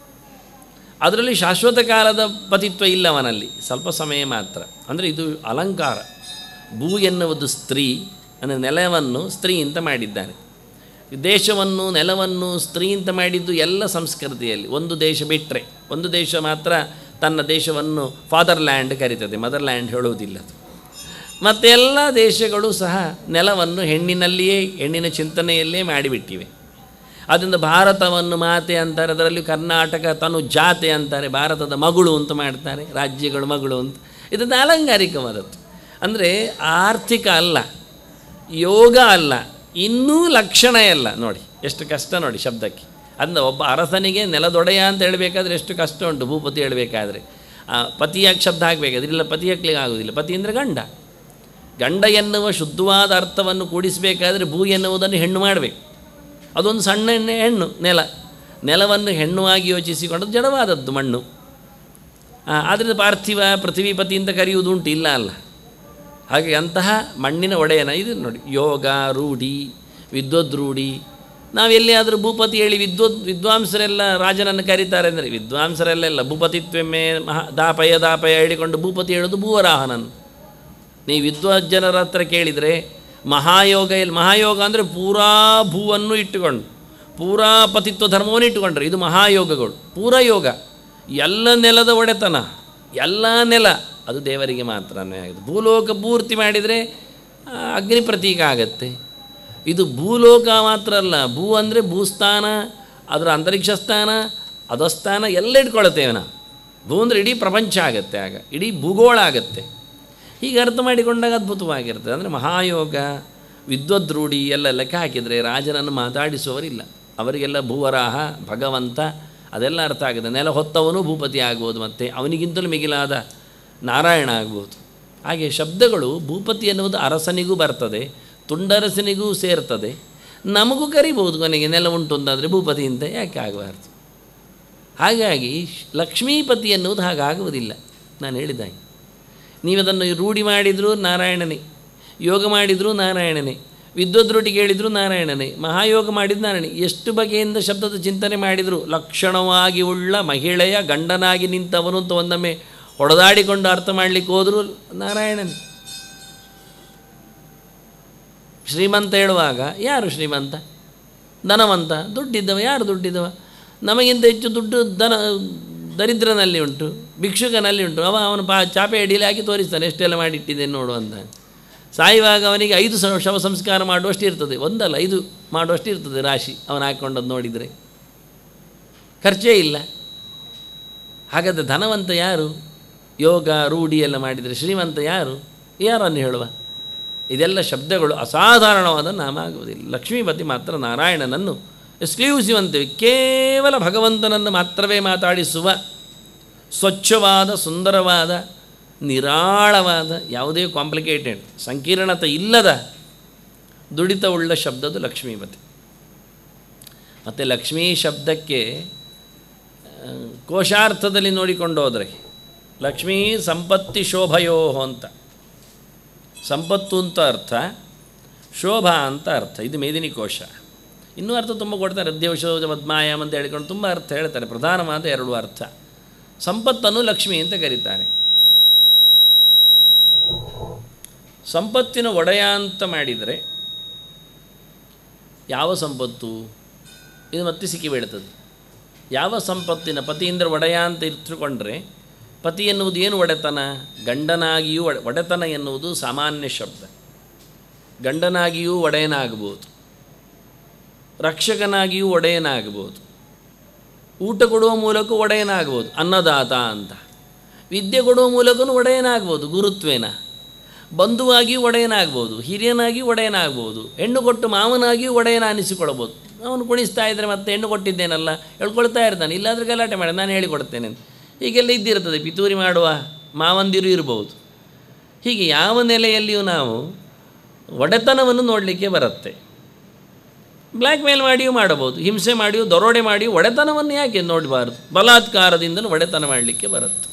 ಅದರಲ್ಲಿ ಶಾಶ್ವತ ಕಾಲದ ಪತಿತ್ವ ಇಲ್ಲ ಅವನಲ್ಲಿ ಸ್ವಲ್ಪ ಸಮಯ ಮಾತ್ರ ಅಂದರೆ ಇದು ಅಲಂಕಾರ ಭೂ ಎನ್ನುವುದು ಸ್ತ್ರೀ ಅಂದರೆ ನೆಲವನ್ನು ಸ್ತ್ರೀ ಅಂತ ಮಾಡಿದ್ದಾನೆ ದೇಶವನ್ನು ನೆಲವನ್ನು ಸ್ತ್ರೀ ಅಂತ ಮಾಡಿದ್ದು ಎಲ್ಲ ಸಂಸ್ಕೃತಿಯಲ್ಲಿ ಒಂದು ದೇಶ ಬಿಟ್ಟರೆ ಒಂದು ದೇಶ ಮಾತ್ರ ತನ್ನ ದೇಶವನ್ನು ಫಾದರ್ ಲ್ಯಾಂಡ್ ಕರೀತದೆ ಮದರ್ ಲ್ಯಾಂಡ್ ಹೇಳುವುದಿಲ್ಲ ಅದು ಮತ್ತು ಎಲ್ಲ ದೇಶಗಳು ಸಹ ನೆಲವನ್ನು ಹೆಣ್ಣಿನಲ್ಲಿಯೇ ಹೆಣ್ಣಿನ ಚಿಂತನೆಯಲ್ಲೇ ಮಾಡಿಬಿಟ್ಟಿವೆ ಅದರಿಂದ ಭಾರತವನ್ನು ಮಾತೆ ಅಂತಾರೆ ಅದರಲ್ಲಿ ಕರ್ನಾಟಕ ತನು ಜಾತೆ ಅಂತಾರೆ ಭಾರತದ ಮಗಳು ಅಂತ ಮಾಡ್ತಾರೆ ರಾಜ್ಯಗಳು ಮಗಳು ಅಂತ ಇದನ್ನು ಅಲಂಕಾರಿಕವಾದದ್ದು ಅಂದರೆ ಆರ್ಥಿಕ ಅಲ್ಲ ಯೋಗ ಅಲ್ಲ ಇನ್ನೂ ಲಕ್ಷಣ ಎಲ್ಲ ನೋಡಿ ಎಷ್ಟು ಕಷ್ಟ ನೋಡಿ ಶಬ್ದಕ್ಕೆ ಅಂದರೆ ಒಬ್ಬ ಅರಸನಿಗೆ ನೆಲದೊಡೆಯ ಅಂತ ಹೇಳಬೇಕಾದ್ರೆ ಎಷ್ಟು ಕಷ್ಟ ಉಂಟು ಭೂಪತಿ ಹೇಳಬೇಕಾದ್ರೆ ಪತಿಯಾಗಿ ಶಬ್ದ ಹಾಕಬೇಕಾದ್ರೆ ಇಲ್ಲ ಪತಿ ಹಾಕ್ಲಿಕ್ಕೆ ಆಗೋದಿಲ್ಲ ಪತಿ ಅಂದರೆ ಗಂಡ ಗಂಡ ಎನ್ನುವ ಶುದ್ಧವಾದ ಅರ್ಥವನ್ನು ಕೂಡಿಸಬೇಕಾದ್ರೆ ಭೂ ಎನ್ನುವುದನ್ನು ಹೆಣ್ಣು ಮಾಡಬೇಕು ಅದೊಂದು ಸಣ್ಣ ಹೆಣ್ಣೆ ಹೆಣ್ಣು ನೆಲ ನೆಲವನ್ನು ಹೆಣ್ಣುವಾಗಿ ಯೋಚಿಸಿಕೊಂಡದ್ದು ಜಡವಾದದ್ದು ಮಣ್ಣು ಆದ್ದರಿಂದ ಪಾರ್ಥಿವ ಪೃಥ್ವಿಪತಿ ಅಂತ ಕರೆಯುವುದುಂಟು ಇಲ್ಲ ಅಲ್ಲ ಹಾಗೆ ಅಂತಹ ಮಣ್ಣಿನ ಒಡೆಯನ ಇದು ನೋಡಿ ಯೋಗ ರೂಢಿ ವಿದ್ವದ್ರೂಢಿ ನಾವು ಎಲ್ಲಿಯಾದರೂ ಭೂಪತಿ ಹೇಳಿ ವಿದ್ವದ್ ವಿದ್ವಾಂಸರೆಲ್ಲ ರಾಜನನ್ನು ಕರೀತಾರೆ ಅಂದರೆ ವಿದ್ವಾಂಸರೆಲ್ಲ ಭೂಪತಿತ್ವಮೇ ಮಹಾ ದಾಪಯ ದಾಪಯ ಹೇಳಿಕೊಂಡು ಭೂಪತಿ ಹೇಳೋದು ಭೂವರಾಹನನ್ ನೀವು ವಿದ್ವಜ್ಜನರ ಹತ್ರ ಕೇಳಿದರೆ ಮಹಾಯೋಗ ಎಲ್ಲಿ ಮಹಾಯೋಗ ಅಂದರೆ ಪೂರಾ ಭೂವನ್ನು ಇಟ್ಟುಕೊಂಡು ಪೂರಾ ಪತಿತ್ವ ಧರ್ಮವನ್ನು ಇಟ್ಟುಕೊಂಡ್ರೆ ಇದು ಮಹಾಯೋಗಗಳು ಪೂರ ಯೋಗ ಎಲ್ಲ ನೆಲದ ಒಡೆತನ ಎಲ್ಲ ನೆಲ ಅದು ದೇವರಿಗೆ ಮಾತ್ರನೇ ಆಗಿದೆ ಭೂಲೋಕ ಪೂರ್ತಿ ಮಾಡಿದರೆ ಅಗ್ನಿ ಪ್ರತೀಕ ಆಗತ್ತೆ ಇದು ಭೂಲೋಕ ಮಾತ್ರ ಅಲ್ಲ ಭೂ ಅಂದರೆ ಭೂಸ್ಥಾನ ಅದರ ಅಂತರಿಕ್ಷ ಸ್ಥಾನ ಅಧಸ್ಥಾನ ಎಲ್ಲ ಇಟ್ಕೊಳ್ತೇವೆ ನಾವು ಭೂ ಅಂದರೆ ಇಡೀ ಪ್ರಪಂಚ ಆಗತ್ತೆ ಆಗ ಇಡೀ ಭೂಗೋಳ ಆಗತ್ತೆ ಹೀಗೆ ಅರ್ಥ ಮಾಡಿಕೊಂಡಾಗ ಅದ್ಭುತವಾಗಿರ್ತದೆ ಅಂದರೆ ಮಹಾಯೋಗ ವಿದ್ವದ್ರೂಢಿ ಎಲ್ಲ ಲೆಕ್ಕ ಹಾಕಿದರೆ ರಾಜನನ್ನು ಮಾತಾಡಿಸುವವರಿಲ್ಲ ಅವರಿಗೆಲ್ಲ ಭೂವರಾಹ ಭಗವಂತ ಅದೆಲ್ಲ ಅರ್ಥ ಆಗುತ್ತೆ ನೆಲ ಹೊತ್ತವನು ಭೂಪತಿ ಆಗ್ಬೋದು ಮತ್ತು ಅವನಿಗಿಂತಲೂ ಮಿಗಿಲಾದ ನಾರಾಯಣ ಆಗ್ಬೋದು ಹಾಗೆ ಶಬ್ದಗಳು ಭೂಪತಿ ಎನ್ನುವುದು ಅರಸನಿಗೂ ಬರ್ತದೆ ತುಂಡರಸನಿಗೂ ಸೇರ್ತದೆ ನಮಗೂ ಕರಿಬೋದು ಕೊನೆಗೆ ನೆಲ ಉಂಟು ಅಂತಾದರೆ ಭೂಪತಿ ಅಂತ ಯಾಕೆ ಆಗಬಾರ್ದು ಹಾಗಾಗಿ ಲಕ್ಷ್ಮೀಪತಿ ಎನ್ನುವುದು ಹಾಗಾಗುವುದಿಲ್ಲ ನಾನು ಹೇಳಿದ್ದಾಗೆ ನೀವು ಅದನ್ನು ರೂಢಿ ಮಾಡಿದರೂ ನಾರಾಯಣನೇ ಯೋಗ ಮಾಡಿದರೂ ನಾರಾಯಣನೇ ವಿದ್ವದ್ರೊಟ್ಟಿ ಕೇಳಿದ್ರು ನಾರಾಯಣನೇ ಮಹಾಯೋಗ ಮಾಡಿದ ನಾರಾಯಣ ಎಷ್ಟು ಬಗೆಯಿಂದ ಶಬ್ದದ ಚಿಂತನೆ ಮಾಡಿದರು ಲಕ್ಷಣವಾಗಿ ಉಳ್ಳ ಮಹಿಳೆಯ ಗಂಡನಾಗಿ ನಿಂತವನು ಅಂತ ಒಂದೊಮ್ಮೆ ಹೊಡೆದಾಡಿಕೊಂಡು ಅರ್ಥ ಮಾಡಲಿಕ್ಕೆ ಹೋದರೂ ನಾರಾಯಣನೇ ಶ್ರೀಮಂತ ಹೇಳುವಾಗ ಯಾರು ಶ್ರೀಮಂತ ಧನವಂತ ದುಡ್ಡಿದ್ದವ ಯಾರು ದುಡ್ಡಿದ್ದವ ನಮಗಿಂತ ಹೆಚ್ಚು ದುಡ್ಡು ದನ ದರಿದ್ರನಲ್ಲಿ ಉಂಟು ಭಿಕ್ಷುಕನಲ್ಲಿ ಉಂಟು ಅವ ಅವನು ಪಾ ಚಾಪೆ ಅಡಿಯಲ್ಲಿ ಹಾಕಿ ತೋರಿಸ್ತಾನೆ ಎಷ್ಟೆಲ್ಲ ಮಾಡಿಟ್ಟಿದ್ದೇನೆ ನೋಡು ಅಂತ ಸಾಯುವಾಗ ಅವನಿಗೆ ಐದು ಸ- ಶವ ಸಂಸ್ಕಾರ ಮಾಡುವಷ್ಟು ಇರ್ತದೆ ಒಂದಲ್ಲ ಐದು ಮಾಡುವಷ್ಟು ಇರ್ತದೆ ರಾಶಿ ಅವನು ಹಾಕ್ಕೊಂಡದ್ದು ನೋಡಿದರೆ ಖರ್ಚೇ ಇಲ್ಲ ಹಾಗಾದರೆ ಧನವಂತ ಯಾರು ಯೋಗ ರೂಢಿ ಎಲ್ಲ ಮಾಡಿದರೆ ಶ್ರೀಮಂತ ಯಾರು ಯಾರನ್ನು ಹೇಳುವ ಇದೆಲ್ಲ ಶಬ್ದಗಳು ಅಸಾಧಾರಣವಾದ ನಾಮ ಆಗುವುದಿಲ್ಲ ಲಕ್ಷ್ಮೀಪತಿ ಮಾತ್ರ ನಾರಾಯಣನನ್ನು ಎಕ್ಸ್ಕ್ಲೂಸಿವ್ ಅಂತೀವಿ ಕೇವಲ ಭಗವಂತನನ್ನು ಮಾತ್ರವೇ ಮಾತಾಡಿಸುವ ಸ್ವಚ್ಛವಾದ ಸುಂದರವಾದ ನಿರಾಳವಾದ ಯಾವುದೇ ಕಾಂಪ್ಲಿಕೇಟೆಡ್ ಸಂಕೀರ್ಣತೆ ಇಲ್ಲದ ದುಡಿತವುಳ್ಳ ಶಬ್ದದು ಲಕ್ಷ್ಮೀಪತಿ ಮತ್ತು ಲಕ್ಷ್ಮೀ ಶಬ್ದಕ್ಕೆ ಆ, ಕೋಶಾರ್ಥದಲ್ಲಿ ನೋಡಿಕೊಂಡು ಹೋದರೆ ಲಕ್ಷ್ಮೀ ಸಂಪತ್ತಿ ಶೋಭಯೋ ಅಂತ ಸಂಪತ್ತು ಅಂತ ಅರ್ಥ ಶೋಭಾ ಅಂತ ಅರ್ಥ ಇದು ಮೇದಿನಿ ಕೋಶ ಇನ್ನೂ ಅರ್ಥ ತುಂಬ ಕೊಡ್ತಾರೆ ಅಧ್ಯವಶೋಜ ಪದ್ಮಾಯಾಮ್ ಅಂತ ಹೇಳಿಕೊಂಡು ತುಂಬ ಅರ್ಥ ಹೇಳ್ತಾರೆ ಪ್ರಧಾನವಾದ ಎರಡು ಅರ್ಥ ಸಂಪತ್ತನ್ನು ಲಕ್ಷ್ಮಿ ಅಂತ ಕರೀತಾರೆ ಸಂಪತ್ತಿನ ಒಡೆಯ ಅಂತ ಮಾಡಿದರೆ ಯಾವ ಸಂಪತ್ತು ಇದು ಮತ್ತೆ ಸಿಕ್ಕಿಬೀಳ್ತದೆ ಯಾವ ಸಂಪತ್ತಿನ ಪತಿಯಿಂದ ಒಡೆಯ ಅಂತ ಇಟ್ಟುಕೊಂಡ್ರೆ ಪತಿ ಎನ್ನುವುದು ಏನು ಒಡೆತನ ಗಂಡನಾಗಿಯೂ ಒಡೆ ಒಡೆತನ ಎನ್ನುವುದು ಸಾಮಾನ್ಯ ಶಬ್ದ ಗಂಡನಾಗಿಯೂ ಒಡೆಯನಾಗಬಹುದು ರಕ್ಷಕನಾಗಿಯೂ ಒಡೆಯನಾಗಬಹುದು ಊಟ ಕೊಡುವ ಮೂಲಕ ಒಡೆಯನಾಗ್ಬೋದು ಅನ್ನದಾತ ಅಂತ ವಿದ್ಯೆ ಕೊಡುವ ಮೂಲಕನೂ ಒಡೆಯನಾಗ್ಬೋದು ಗುರುತ್ವೇನ ಬಂಧುವಾಗಿಯೂ ಒಡೆಯನಾಗ್ಬೋದು ಹಿರಿಯನಾಗಿ ಒಡೆಯನಾಗ್ಬೋದು ಹೆಣ್ಣು ಕೊಟ್ಟು ಮಾವನಾಗಿಯೂ ಒಡೆಯನ ಅನಿಸಿಕೊಳ್ಬೋದು ಅವನು ಕುಣಿಸ್ತಾ ಇದ್ದರೆ ಮತ್ತೆ ಹೆಣ್ಣು ಕೊಟ್ಟಿದ್ದೇನಲ್ಲ ಹೇಳ್ಕೊಳ್ತಾ ಇರ್ತಾನೆ ಇಲ್ಲಾಂದರೆ ಗಲಾಟೆ ಮಾಡಿ ನಾನು ಹೇಳಿಕೊಡ್ತೇನೆ ಅಂತ. ಹೀಗೆಲ್ಲ ಇದ್ದಿರ್ತದೆ ಪಿತೂರಿ ಮಾಡುವ ಮಾವಂದಿರು ಇರ್ಬೋದು ಹೀಗೆ ಯಾವ ನೆಲೆಯಲ್ಲಿಯೂ ನಾವು ಒಡೆತನವನ್ನು ನೋಡಲಿಕ್ಕೆ ಬರುತ್ತೆ ಬ್ಲ್ಯಾಕ್ ಮೇಲ್ ಮಾಡಿಯೂ ಮಾಡಬಹುದು ಹಿಂಸೆ ಮಾಡಿಯೂ ದರೋಡೆ ಮಾಡಿಯೂ ಒಡೆತನವನ್ನು ಯಾಕೆ ನೋಡಬಾರ್ದು ಬಲಾತ್ಕಾರದಿಂದಲೂ ಒಡೆತನ ಮಾಡಲಿಕ್ಕೆ ಬರುತ್ತೆ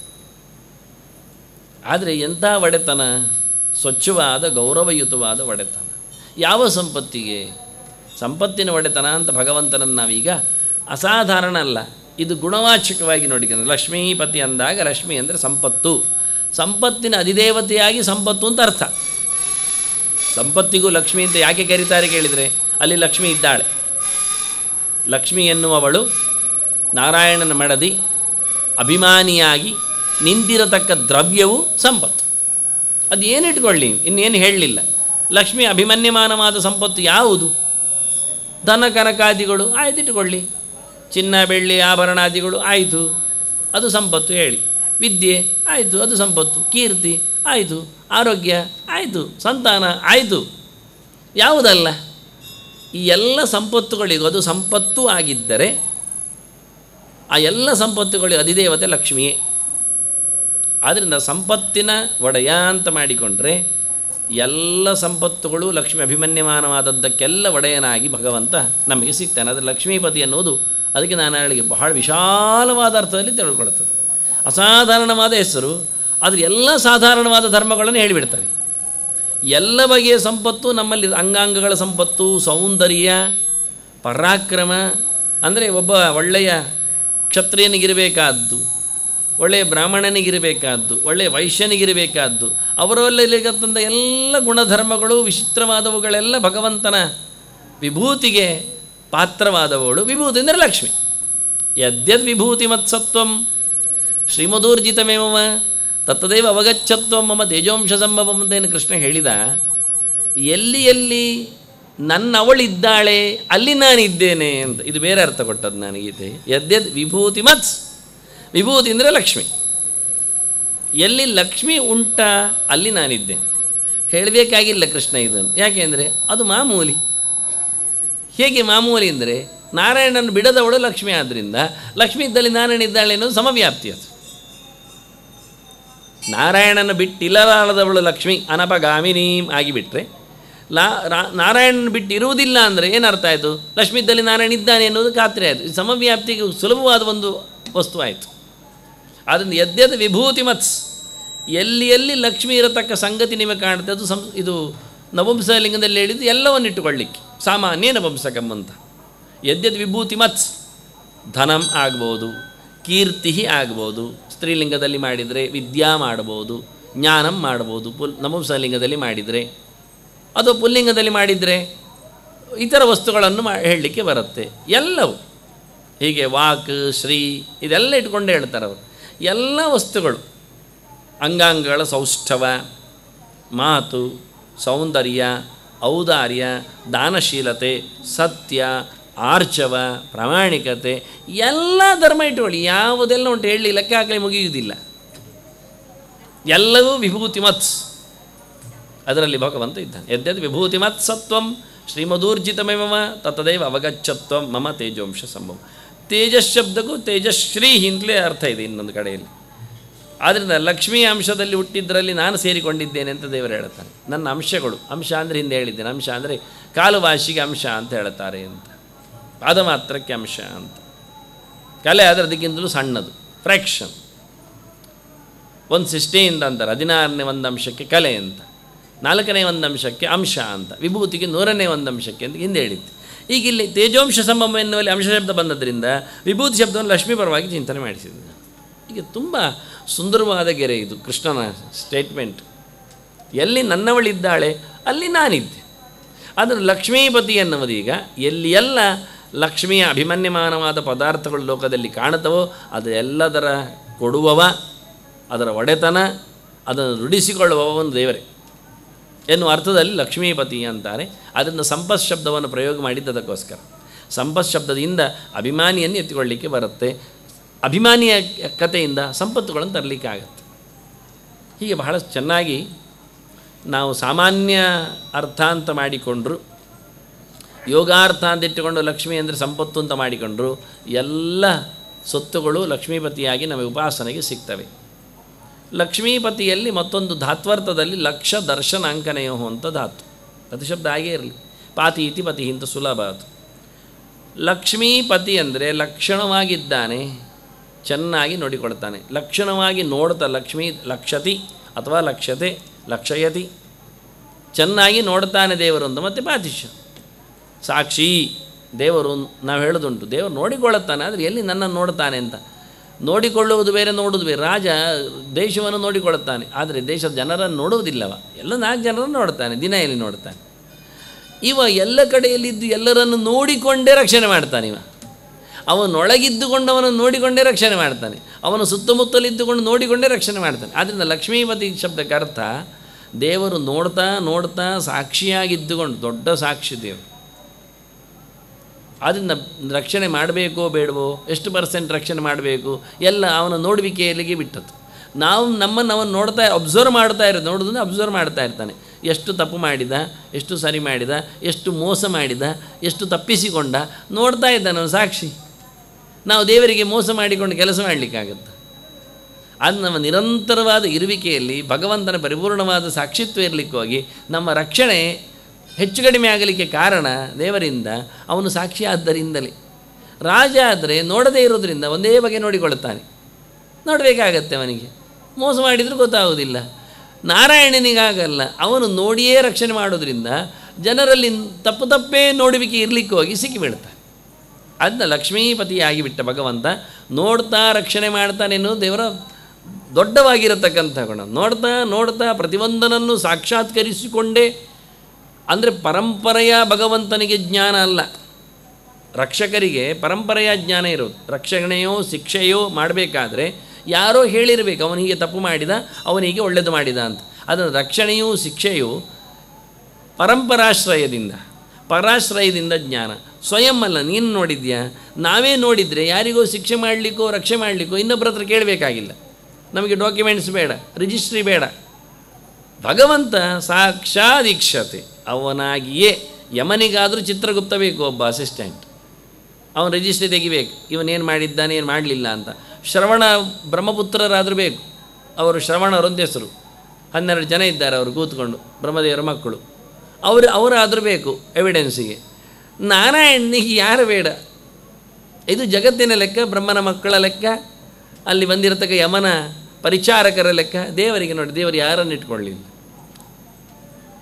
ಆದರೆ ಎಂಥ ಒಡೆತನ ಸ್ವಚ್ಛವಾದ ಗೌರವಯುತವಾದ ಒಡೆತನ ಯಾವ ಸಂಪತ್ತಿಗೆ ಸಂಪತ್ತಿನ ಒಡೆತನ ಅಂತ ಭಗವಂತನನ್ನು ನಾವೀಗ ಅಸಾಧಾರಣ ಅಲ್ಲ ಇದು ಗುಣವಾಚಕವಾಗಿ ನೋಡಿಕೊಂಡು ಲಕ್ಷ್ಮೀಪತಿ ಅಂದಾಗ ಲಕ್ಷ್ಮಿ ಅಂದರೆ ಸಂಪತ್ತು ಸಂಪತ್ತಿನ ಅಧಿದೇವತೆಯಾಗಿ ಸಂಪತ್ತು ಅಂತ ಅರ್ಥ ಸಂಪತ್ತಿಗೂ ಲಕ್ಷ್ಮಿ ಅಂತ ಯಾಕೆ ಕರೀತಾರೆ ಕೇಳಿದರೆ ಅಲ್ಲಿ ಲಕ್ಷ್ಮಿ ಇದ್ದಾಳೆ ಲಕ್ಷ್ಮಿ ಎನ್ನುವವಳು ನಾರಾಯಣನ ಮಡದಿ ಅಭಿಮಾನಿಯಾಗಿ ನಿಂತಿರತಕ್ಕ ದ್ರವ್ಯವು ಸಂಪತ್ತು ಅದು ಏನು ಇಟ್ಕೊಳ್ಳಿ ಇನ್ನೇನು ಹೇಳಲಿಲ್ಲ ಲಕ್ಷ್ಮಿ ಅಭಿಮನ್ಯಮಾನವಾದ ಸಂಪತ್ತು ಯಾವುದು ಧನ ಕನಕಾದಿಗಳು ಆಯ್ತು ಇಟ್ಕೊಳ್ಳಿ ಚಿನ್ನ ಬೆಳ್ಳಿ ಆಭರಣಾದಿಗಳು ಆಯಿತು ಅದು ಸಂಪತ್ತು ಹೇಳಿ ವಿದ್ಯೆ ಆಯಿತು ಅದು ಸಂಪತ್ತು ಕೀರ್ತಿ ಆಯಿತು ಆರೋಗ್ಯ ಆಯಿತು ಸಂತಾನ ಆಯಿತು ಯಾವುದಲ್ಲ ಈ ಎಲ್ಲ ಸಂಪತ್ತುಗಳಿಗೂ ಅದು ಸಂಪತ್ತು ಆಗಿದ್ದರೆ ಆ ಎಲ್ಲ ಸಂಪತ್ತುಗಳಿಗೆ ಅಧಿದೇವತೆ ಲಕ್ಷ್ಮಿಯೇ ಆದ್ದರಿಂದ ಸಂಪತ್ತಿನ ಒಡೆಯ ಅಂತ ಮಾಡಿಕೊಂಡ್ರೆ ಎಲ್ಲ ಸಂಪತ್ತುಗಳು ಲಕ್ಷ್ಮಿ ಅಭಿಮನ್ಯಮಾನವಾದದ್ದಕ್ಕೆಲ್ಲ ಒಡೆಯನಾಗಿ ಭಗವಂತ ನಮಗೆ ಸಿಗ್ತಾನೆ ಆದರೆ ಲಕ್ಷ್ಮೀಪತಿ ಅನ್ನೋದು ಅದಕ್ಕೆ ನಾನು ಹೇಳಿಗೆ ಬಹಳ ವಿಶಾಲವಾದ ಅರ್ಥದಲ್ಲಿ ತಿಳ್ಕೊಳ್ತದೆ ಅಸಾಧಾರಣವಾದ ಹೆಸರು ಆದರೆ ಎಲ್ಲ ಸಾಧಾರಣವಾದ ಧರ್ಮಗಳನ್ನು ಹೇಳಿಬಿಡ್ತವೆ ಎಲ್ಲ ಬಗೆಯ ಸಂಪತ್ತು ನಮ್ಮಲ್ಲಿ ಅಂಗಾಂಗಗಳ ಸಂಪತ್ತು ಸೌಂದರ್ಯ ಪರಾಕ್ರಮ ಅಂದರೆ ಒಬ್ಬ ಒಳ್ಳೆಯ ಕ್ಷತ್ರಿಯನಿಗಿರಬೇಕಾದ್ದು ಒಳ್ಳೆಯ ಬ್ರಾಹ್ಮಣನಿಗಿರಬೇಕಾದ್ದು ಒಳ್ಳೆಯ ವೈಶ್ಯನಿಗಿರಬೇಕಾದ್ದು ಅವರಲ್ಲಿರತಕ್ಕಂಥ ಎಲ್ಲ ಗುಣಧರ್ಮಗಳು ವಿಚಿತ್ರವಾದವುಗಳೆಲ್ಲ ಭಗವಂತನ ವಿಭೂತಿಗೆ ಪಾತ್ರವಾದವಳು ವಿಭೂತಿ ಅಂದರೆ ಲಕ್ಷ್ಮಿ ಯದ್ಯದ್ ವಿಭೂತಿ ಮತ್ಸತ್ವಂ ಶ್ರೀಮಧೂರ್ಜಿತಮೇವ ತತ್ತದೇವ ಅವಗಚ್ಚತ್ವಂ ಮಮ ತೇಜೋಂಶ ಸಂಭವಂ ಅಂತೇನು ಕೃಷ್ಣ ಹೇಳಿದ ಎಲ್ಲಿ ಎಲ್ಲಿ ನನ್ನ ಅವಳಿದ್ದಾಳೆ ಅಲ್ಲಿ ನಾನಿದ್ದೇನೆ ಅಂತ ಇದು ಬೇರೆ ಅರ್ಥ ಕೊಟ್ಟದ್ದು ನಾನು ಗೀತೆ ಯದ್ಯದ್ ವಿಭೂತಿ ಮತ್ಸ್ ವಿಭೂತಿ ಅಂದರೆ ಲಕ್ಷ್ಮಿ ಎಲ್ಲಿ ಲಕ್ಷ್ಮಿ ಉಂಟ ಅಲ್ಲಿ ನಾನಿದ್ದೇನೆ ಹೇಳಬೇಕಾಗಿಲ್ಲ ಕೃಷ್ಣ ಇದನ್ನು ಯಾಕೆಂದರೆ ಅದು ಮಾಮೂಲಿ ಹೇಗೆ ಮಾಮೂಲಿ ಅಂದರೆ ನಾರಾಯಣನ ಬಿಡದವಳು ಲಕ್ಷ್ಮಿ ಆದ್ದರಿಂದ ಲಕ್ಷ್ಮಿ ಇದ್ದಲ್ಲಿ ನಾರಾಯಣ ಇದ್ದಾಳೆ ಅನ್ನೋದು ಸಮವ್ಯಾಪ್ತಿ ಅದು ನಾರಾಯಣನ ಬಿಟ್ಟಿಲ್ಲಲಾರದವಳು ಲಕ್ಷ್ಮಿ ಅನಪಗಾಮಿನಿ ಆಗಿಬಿಟ್ರೆ ಲಾ ರಾ- ನಾರಾಯಣನ ಬಿಟ್ಟು ಇರುವುದಿಲ್ಲ ಅಂದರೆ ಏನರ್ಥ ಆಯಿತು ಲಕ್ಷ್ಮಿ ಇದ್ದಲ್ಲಿ ನಾರಾಯಣ ಇದ್ದಾನೆ ಅನ್ನೋದು ಖಾತ್ರಿ ಆಯಿತು ಇದು ಸಮವ್ಯಾಪ್ತಿಗೆ ಸುಲಭವಾದ ಒಂದು ವಸ್ತು ಆಯಿತು ಆದ್ದರಿಂದ ಯದ್ಯದ ವಿಭೂತಿ ಮತ್ಸ್ ಎಲ್ಲಿ ಎಲ್ಲಿ ಲಕ್ಷ್ಮಿ ಇರತಕ್ಕ ಸಂಗತಿ ನಿಮಗೆ ಕಾಣುತ್ತೆ ಅದು ಸಂ ಇದು ನಪುಂಸಕಲಿಂಗದಲ್ಲಿ ಹೇಳಿದ್ದು ಎಲ್ಲವನ್ನು ಇಟ್ಟುಕೊಳ್ಳಿಕ್ಕೆ ಸಾಮಾನ್ಯ ನಪುಂಸಕಂ ಅಂತ ಯದ್ಯದ್ ವಿಭೂತಿ ಮತ್ಸ್ ಧನಂ ಆಗ್ಬೋದು ಕೀರ್ತಿ ಆಗ್ಬೋದು ಸ್ತ್ರೀಲಿಂಗದಲ್ಲಿ ಮಾಡಿದರೆ ವಿದ್ಯಾ ಮಾಡ್ಬೋದು ಜ್ಞಾನಂ ಮಾಡ್ಬೋದು ಪುಲ್ ನಪುಂಸಕಲಿಂಗದಲ್ಲಿ ಮಾಡಿದರೆ ಅದು ಪುಲ್ಲಿಂಗದಲ್ಲಿ ಮಾಡಿದರೆ ಇತರ ವಸ್ತುಗಳನ್ನು ಮಾ ಹೇಳಲಿಕ್ಕೆ ಬರುತ್ತೆ ಎಲ್ಲವೂ ಹೀಗೆ ವಾಕ್ ಶ್ರೀ ಇದೆಲ್ಲ ಇಟ್ಕೊಂಡು ಹೇಳ್ತಾರೆ ಅವರು ಎಲ್ಲ ವಸ್ತುಗಳು ಅಂಗಾಂಗಗಳ ಸೌಷ್ಠವ ಮಾತು ಸೌಂದರ್ಯ ಔದಾರ್ಯ ದಾನಶೀಲತೆ ಸತ್ಯ ಆರ್ಚವ ಪ್ರಾಮಾಣಿಕತೆ ಎಲ್ಲ ಧರ್ಮ ಇಟ್ಕೊಳ್ಳಿ ಯಾವುದೆಲ್ಲ ಉಂಟು ಹೇಳಿ ಲೆಕ್ಕ ಹಾಕಲಿ ಮುಗಿಯುವುದಿಲ್ಲ ಎಲ್ಲವೂ ವಿಭೂತಿ ಮತ್ಸ್ ಅದರಲ್ಲಿ ಭಗವಂತ ಇದ್ದಾನೆ ಯದ್ಯದ್ ವಿಭೂತಿ ಮತ್ಸತ್ವಂ ಶ್ರೀಮದೂರ್ಜಿತಮೇವ ತತ್ತದೇವ ಅವಗಚ್ಚತ್ವಂ ಮಮ ತೇಜೋಂಶ ಸಂಭವ ತೇಜಸ್ ಶಬ್ದಕ್ಕೂ ತೇಜಶ್ರೀ ಅಂತಲೇ ಅರ್ಥ ಇದೆ ಇನ್ನೊಂದು ಕಡೆಯಲ್ಲಿ ಆದ್ದರಿಂದ ಲಕ್ಷ್ಮೀ ಅಂಶದಲ್ಲಿ ಹುಟ್ಟಿದ್ದರಲ್ಲಿ ನಾನು ಸೇರಿಕೊಂಡಿದ್ದೇನೆ ಅಂತ ದೇವರು ಹೇಳ್ತಾನೆ ನನ್ನ ಅಂಶಗಳು ಅಂಶ ಅಂದರೆ ಹಿಂದೆ ಹೇಳಿದ್ದೇನೆ ಅಂಶ ಅಂದರೆ ಕಾಲು ಭಾಷೆಗೆ ಅಂಶ ಅಂತ ಹೇಳ್ತಾರೆ ಅಂತ ಪಾದ ಮಾತ್ರಕ್ಕೆ ಅಂಶ ಅಂತ ಕಲೆ ಅದರದಕ್ಕಿಂತಲೂ ಸಣ್ಣದು ಫ್ರ್ಯಾಕ್ಷನ್ ಒಂದು ಸಿಕ್ಸ್ಟೀನ್ತ್ ಅಂತಾರೆ ಹದಿನಾರನೇ ಒಂದು ಅಂಶಕ್ಕೆ ಕಲೆ ಅಂತ ನಾಲ್ಕನೇ ಒಂದು ಅಂಶಕ್ಕೆ ಅಂಶ ಅಂತ ವಿಭೂತಿಗೆ ನೂರನೇ ಒಂದು ಅಂಶಕ್ಕೆ ಅಂತ ಹಿಂದೆ ಹೇಳಿತ್ತು ಈಗ ಇಲ್ಲಿ ತೇಜೋಂಶ ಸಂಭವ ಎನ್ನುವಲ್ಲಿ ಅಂಶ ಶಬ್ದ ಬಂದದ್ರಿಂದ ವಿಭೂತಿ ಶಬ್ದವನ್ನು ಲಕ್ಷ್ಮೀ ಪರವಾಗಿ ಚಿಂತನೆ ಮಾಡಿಸಿದ್ದೆ ಈಗ ತುಂಬ ಸುಂದರವಾದ ಗೆರೆ ಇದು ಕೃಷ್ಣನ ಸ್ಟೇಟ್ಮೆಂಟ್ ಎಲ್ಲಿ ನನ್ನವಳಿದ್ದಾಳೆ ಅಲ್ಲಿ ನಾನಿದ್ದೆ ಆದರೆ ಲಕ್ಷ್ಮೀಪತಿ ಎನ್ನುವುದು ಈಗ ಎಲ್ಲಿ ಎಲ್ಲ ಲಕ್ಷ್ಮಿಯ ಅಭಿಮನ್ಯಮಾನವಾದ ಪದಾರ್ಥಗಳು ಲೋಕದಲ್ಲಿ ಕಾಣುತ್ತವೋ ಅದು ಎಲ್ಲದರ ಕೊಡುವವ ಅದರ ಒಡೆತನ ಅದನ್ನು ರುಡಿಸಿಕೊಳ್ಳುವವ ಒಂದು ದೇವರೇ ಎನ್ನುವ ಅರ್ಥದಲ್ಲಿ ಲಕ್ಷ್ಮೀಪತಿ ಅಂತಾರೆ ಅದರಿಂದ ಸಂಪತ್ ಶಬ್ದವನ್ನು ಪ್ರಯೋಗ ಮಾಡಿದ್ದದಕ್ಕೋಸ್ಕರ ಸಂಪತ್ ಶಬ್ದದಿಂದ ಅಭಿಮಾನಿಯನ್ನು ಎತ್ತಿಕೊಳ್ಳಿಕ್ಕೆ ಬರುತ್ತೆ ಅಭಿಮಾನಿಯ ಕಥೆಯಿಂದ ಸಂಪತ್ತುಗಳನ್ನು ತರಲಿಕ್ಕೆ ಆಗುತ್ತೆ ಹೀಗೆ ಬಹಳ ಚೆನ್ನಾಗಿ ನಾವು ಸಾಮಾನ್ಯ ಅರ್ಥ ಅಂತ ಮಾಡಿಕೊಂಡ್ರು ಯೋಗಾರ್ಥ ಅಂತ ಇಟ್ಟುಕೊಂಡು ಲಕ್ಷ್ಮಿ ಅಂದರೆ ಸಂಪತ್ತು ಅಂತ ಮಾಡಿಕೊಂಡ್ರು ಎಲ್ಲ ಸೊತ್ತುಗಳು ಲಕ್ಷ್ಮೀಪತಿಯಾಗಿ ನಮಗೆ ಉಪಾಸನೆಗೆ ಸಿಗ್ತವೆ ಲಕ್ಷ್ಮೀಪತಿಯಲ್ಲಿ ಮತ್ತೊಂದು ಧಾತ್ವರ್ಥದಲ್ಲಿ ಲಕ್ಷ ದರ್ಶನಾಂಕನೆಯೋ ಅಂತ ಧಾತು ಪ್ರತಿಶಬ್ದ ಹಾಗೇ ಇರಲಿ ಪಾತಿ ಇತಿ ಪತಿ ಇಂತ ಸುಲಭ ಅದು ಲಕ್ಷ್ಮೀಪತಿ ಅಂದರೆ ಲಕ್ಷಣವಾಗಿದ್ದಾನೆ ಚೆನ್ನಾಗಿ ನೋಡಿಕೊಳ್ತಾನೆ ಲಕ್ಷಣವಾಗಿ ನೋಡ್ತಾ ಲಕ್ಷ್ಮೀ ಲಕ್ಷತಿ ಅಥವಾ ಲಕ್ಷ್ಯತೆ ಲಕ್ಷಯತಿ ಚೆನ್ನಾಗಿ ನೋಡ್ತಾನೆ ದೇವರು ಅಂತ ಮತ್ತು ಪಾತಿಷ್ಯ ಸಾಕ್ಷಿ ದೇವರು ನಾವು ಹೇಳೋದುಂಟು ದೇವರು ನೋಡಿಕೊಳ್ಳುತ್ತಾನೆ ಆದರೆ ಎಲ್ಲಿ ನನ್ನನ್ನು ನೋಡ್ತಾನೆ ಅಂತ ನೋಡಿಕೊಳ್ಳುವುದು ಬೇರೆ ನೋಡುವುದು ಬೇರೆ ರಾಜ ದೇಶವನ್ನು ನೋಡಿಕೊಳ್ಳುತ್ತಾನೆ ಆದರೆ ದೇಶದ ಜನರನ್ನು ನೋಡುವುದಿಲ್ಲವ ಎಲ್ಲ ನಾಲ್ಕು ಜನರನ್ನು ನೋಡ್ತಾನೆ ದಿನ ಎಲ್ಲಿ ನೋಡ್ತಾನೆ ಇವ ಎಲ್ಲ ಕಡೆಯಲ್ಲಿದ್ದು ಎಲ್ಲರನ್ನು ನೋಡಿಕೊಂಡೇ ರಕ್ಷಣೆ ಮಾಡ್ತಾನೆ ಇವ ಅವನೊಳಗಿದ್ದುಕೊಂಡು ಅವನನ್ನು ನೋಡಿಕೊಂಡೇ ರಕ್ಷಣೆ ಮಾಡ್ತಾನೆ ಅವನು ಸುತ್ತಮುತ್ತಲಿದ್ದುಕೊಂಡು ನೋಡಿಕೊಂಡೇ ರಕ್ಷಣೆ ಮಾಡ್ತಾನೆ ಆದ್ದರಿಂದ ಲಕ್ಷ್ಮೀಪತಿ ಶಬ್ದಕ್ಕೆ ಅರ್ಥ ದೇವರು ನೋಡ್ತಾ ನೋಡ್ತಾ ಸಾಕ್ಷಿಯಾಗಿದ್ದುಕೊಂಡು ದೊಡ್ಡ ಸಾಕ್ಷಿ ದೇವರು ಆದ್ದರಿಂದ ರಕ್ಷಣೆ ಮಾಡಬೇಕೋ ಬೇಡವೋ ಎಷ್ಟು ಪರ್ಸೆಂಟ್ ರಕ್ಷಣೆ ಮಾಡಬೇಕು ಎಲ್ಲ ಅವನ ನೋಡುವಿಕೆಯಲ್ಲಿಗೆ ಬಿಟ್ಟದ್ದು ನಾವು ನಮ್ಮನ್ನು ಅವನು ನೋಡ್ತಾ ಅಬ್ಸರ್ವ್ ಮಾಡ್ತಾ ಇರೋದು ನೋಡೋದನ್ನು ಅಬ್ಸರ್ವ್ ಮಾಡ್ತಾ ಇರ್ತಾನೆ ಎಷ್ಟು ತಪ್ಪು ಮಾಡಿದ ಎಷ್ಟು ಸರಿ ಮಾಡಿದ ಎಷ್ಟು ಮೋಸ ಮಾಡಿದ ಎಷ್ಟು ತಪ್ಪಿಸಿಕೊಂಡ ನೋಡ್ತಾ ಇದ್ದಾನೆ ಅವನು ಸಾಕ್ಷಿ ನಾವು ದೇವರಿಗೆ ಮೋಸ ಮಾಡಿಕೊಂಡು ಕೆಲಸ ಮಾಡಲಿಕ್ಕಾಗತ್ತೆ ಅದು ನಮ್ಮ ನಿರಂತರವಾದ ಇರುವಿಕೆಯಲ್ಲಿ ಭಗವಂತನ ಪರಿಪೂರ್ಣವಾದ ಸಾಕ್ಷಿತ್ವ ಇರಲಿಕ್ಕೆ ಹೋಗಿ ನಮ್ಮ ರಕ್ಷಣೆ ಹೆಚ್ಚು ಕಡಿಮೆ ಆಗಲಿಕ್ಕೆ ಕಾರಣ ದೇವರಿಂದ ಅವನು ಸಾಕ್ಷಿ ಆದ್ದರಿಂದಲೇ ರಾಜ ಆದರೆ ನೋಡದೇ ಇರೋದ್ರಿಂದ ಒಂದೇ ಬಗೆ ನೋಡಿಕೊಳ್ಳುತ್ತಾನೆ ನೋಡಬೇಕಾಗತ್ತೆ ಅವನಿಗೆ ಮೋಸ ಮಾಡಿದರೂ ಗೊತ್ತಾಗೋದಿಲ್ಲ ನಾರಾಯಣನಿಗಾಗಲ್ಲ ಅವನು ನೋಡಿಯೇ ರಕ್ಷಣೆ ಮಾಡೋದ್ರಿಂದ ಜನರಲ್ಲಿ ತಪ್ಪು ತಪ್ಪೇ ನೋಡುವಿಕೆ ಇರಲಿಕ್ಕೆ ಹೋಗಿ ಸಿಕ್ಕಿಬೀಳ್ತಾನೆ ಅದನ್ನ ಲಕ್ಷ್ಮೀಪತಿಯಾಗಿ ಬಿಟ್ಟ ಭಗವಂತ ನೋಡ್ತಾ ರಕ್ಷಣೆ ಮಾಡ್ತಾನೆ ಅನ್ನೋದು ದೇವರ ದೊಡ್ಡವಾಗಿರತಕ್ಕಂಥ ಗುಣ ನೋಡ್ತಾ ನೋಡ್ತಾ ಪ್ರತಿಯೊಂದನನ್ನು ಸಾಕ್ಷಾತ್ಕರಿಸಿಕೊಂಡೇ ಅಂದರೆ ಪರಂಪರೆಯ ಭಗವಂತನಿಗೆ ಜ್ಞಾನ ಅಲ್ಲ ರಕ್ಷಕರಿಗೆ ಪರಂಪರೆಯ ಜ್ಞಾನ ಇರೋದು ರಕ್ಷಣೆಯೋ ಶಿಕ್ಷೆಯೋ ಮಾಡಬೇಕಾದ್ರೆ ಯಾರೋ ಹೇಳಿರಬೇಕು ಅವನು ಹೀಗೆ ತಪ್ಪು ಮಾಡಿದ ಅವನಿಗೆ ಒಳ್ಳೆಯದು ಮಾಡಿದ ಅಂತ ಅದನ್ನು ರಕ್ಷಣೆಯೂ ಶಿಕ್ಷೆಯು ಪರಂಪರಾಶ್ರಯದಿಂದ ಪರಾಶ್ರಯದಿಂದ ಜ್ಞಾನ ಸ್ವಯಂ ಅಲ್ಲ ನೀನು ನೋಡಿದ್ಯಾ ನಾವೇ ನೋಡಿದರೆ ಯಾರಿಗೋ ಶಿಕ್ಷೆ ಮಾಡಲಿಕ್ಕೋ ರಕ್ಷೆ ಮಾಡಲಿಕ್ಕೋ ಇನ್ನೊಬ್ಬರ ಹತ್ರ ಕೇಳಬೇಕಾಗಿಲ್ಲ ನಮಗೆ ಡಾಕ್ಯುಮೆಂಟ್ಸ್ ಬೇಡ ರಿಜಿಸ್ಟ್ರಿ ಬೇಡ ಭಗವಂತ ಸಾಕ್ಷಾದೀಕ್ಷತೆ ಅವನಾಗಿಯೇ ಯಮನಿಗಾದರೂ ಚಿತ್ರಗುಪ್ತ ಬೇಕು ಒಬ್ಬ ಅಸಿಸ್ಟೆಂಟ್ ಅವನು ರಿಜಿಸ್ಟ್ರಿ ತೆಗಿಬೇಕು ಇವನೇನು ಮಾಡಿದ್ದಾನೆ ಏನು ಮಾಡಲಿಲ್ಲ ಅಂತ ಶ್ರವಣ ಬ್ರಹ್ಮಪುತ್ರರಾದರೂ ಬೇಕು ಅವರು ಶ್ರವಣರೊಂದು ಹೆಸರು ಹನ್ನೆರಡು ಜನ ಇದ್ದಾರೆ ಅವರು ಕೂತ್ಕೊಂಡು ಬ್ರಹ್ಮದೇವರ ಮಕ್ಕಳು ಅವರು ಅವರಾದರೂ ಬೇಕು ಎವಿಡೆನ್ಸಿಗೆ ನಾರಾಯಣನಿಗೆ ಯಾರು ಬೇಡ ಇದು ಜಗತ್ತಿನ ಲೆಕ್ಕ ಬ್ರಹ್ಮನ ಮಕ್ಕಳ ಲೆಕ್ಕ ಅಲ್ಲಿ ಬಂದಿರತಕ್ಕ ಯಮನ ಪರಿಚಾರಕರ ಲೆಕ್ಕ ದೇವರಿಗೆ ನೋಡಿ ದೇವರು ಯಾರನ್ನು ಇಟ್ಕೊಳ್ಳಿಲ್ಲ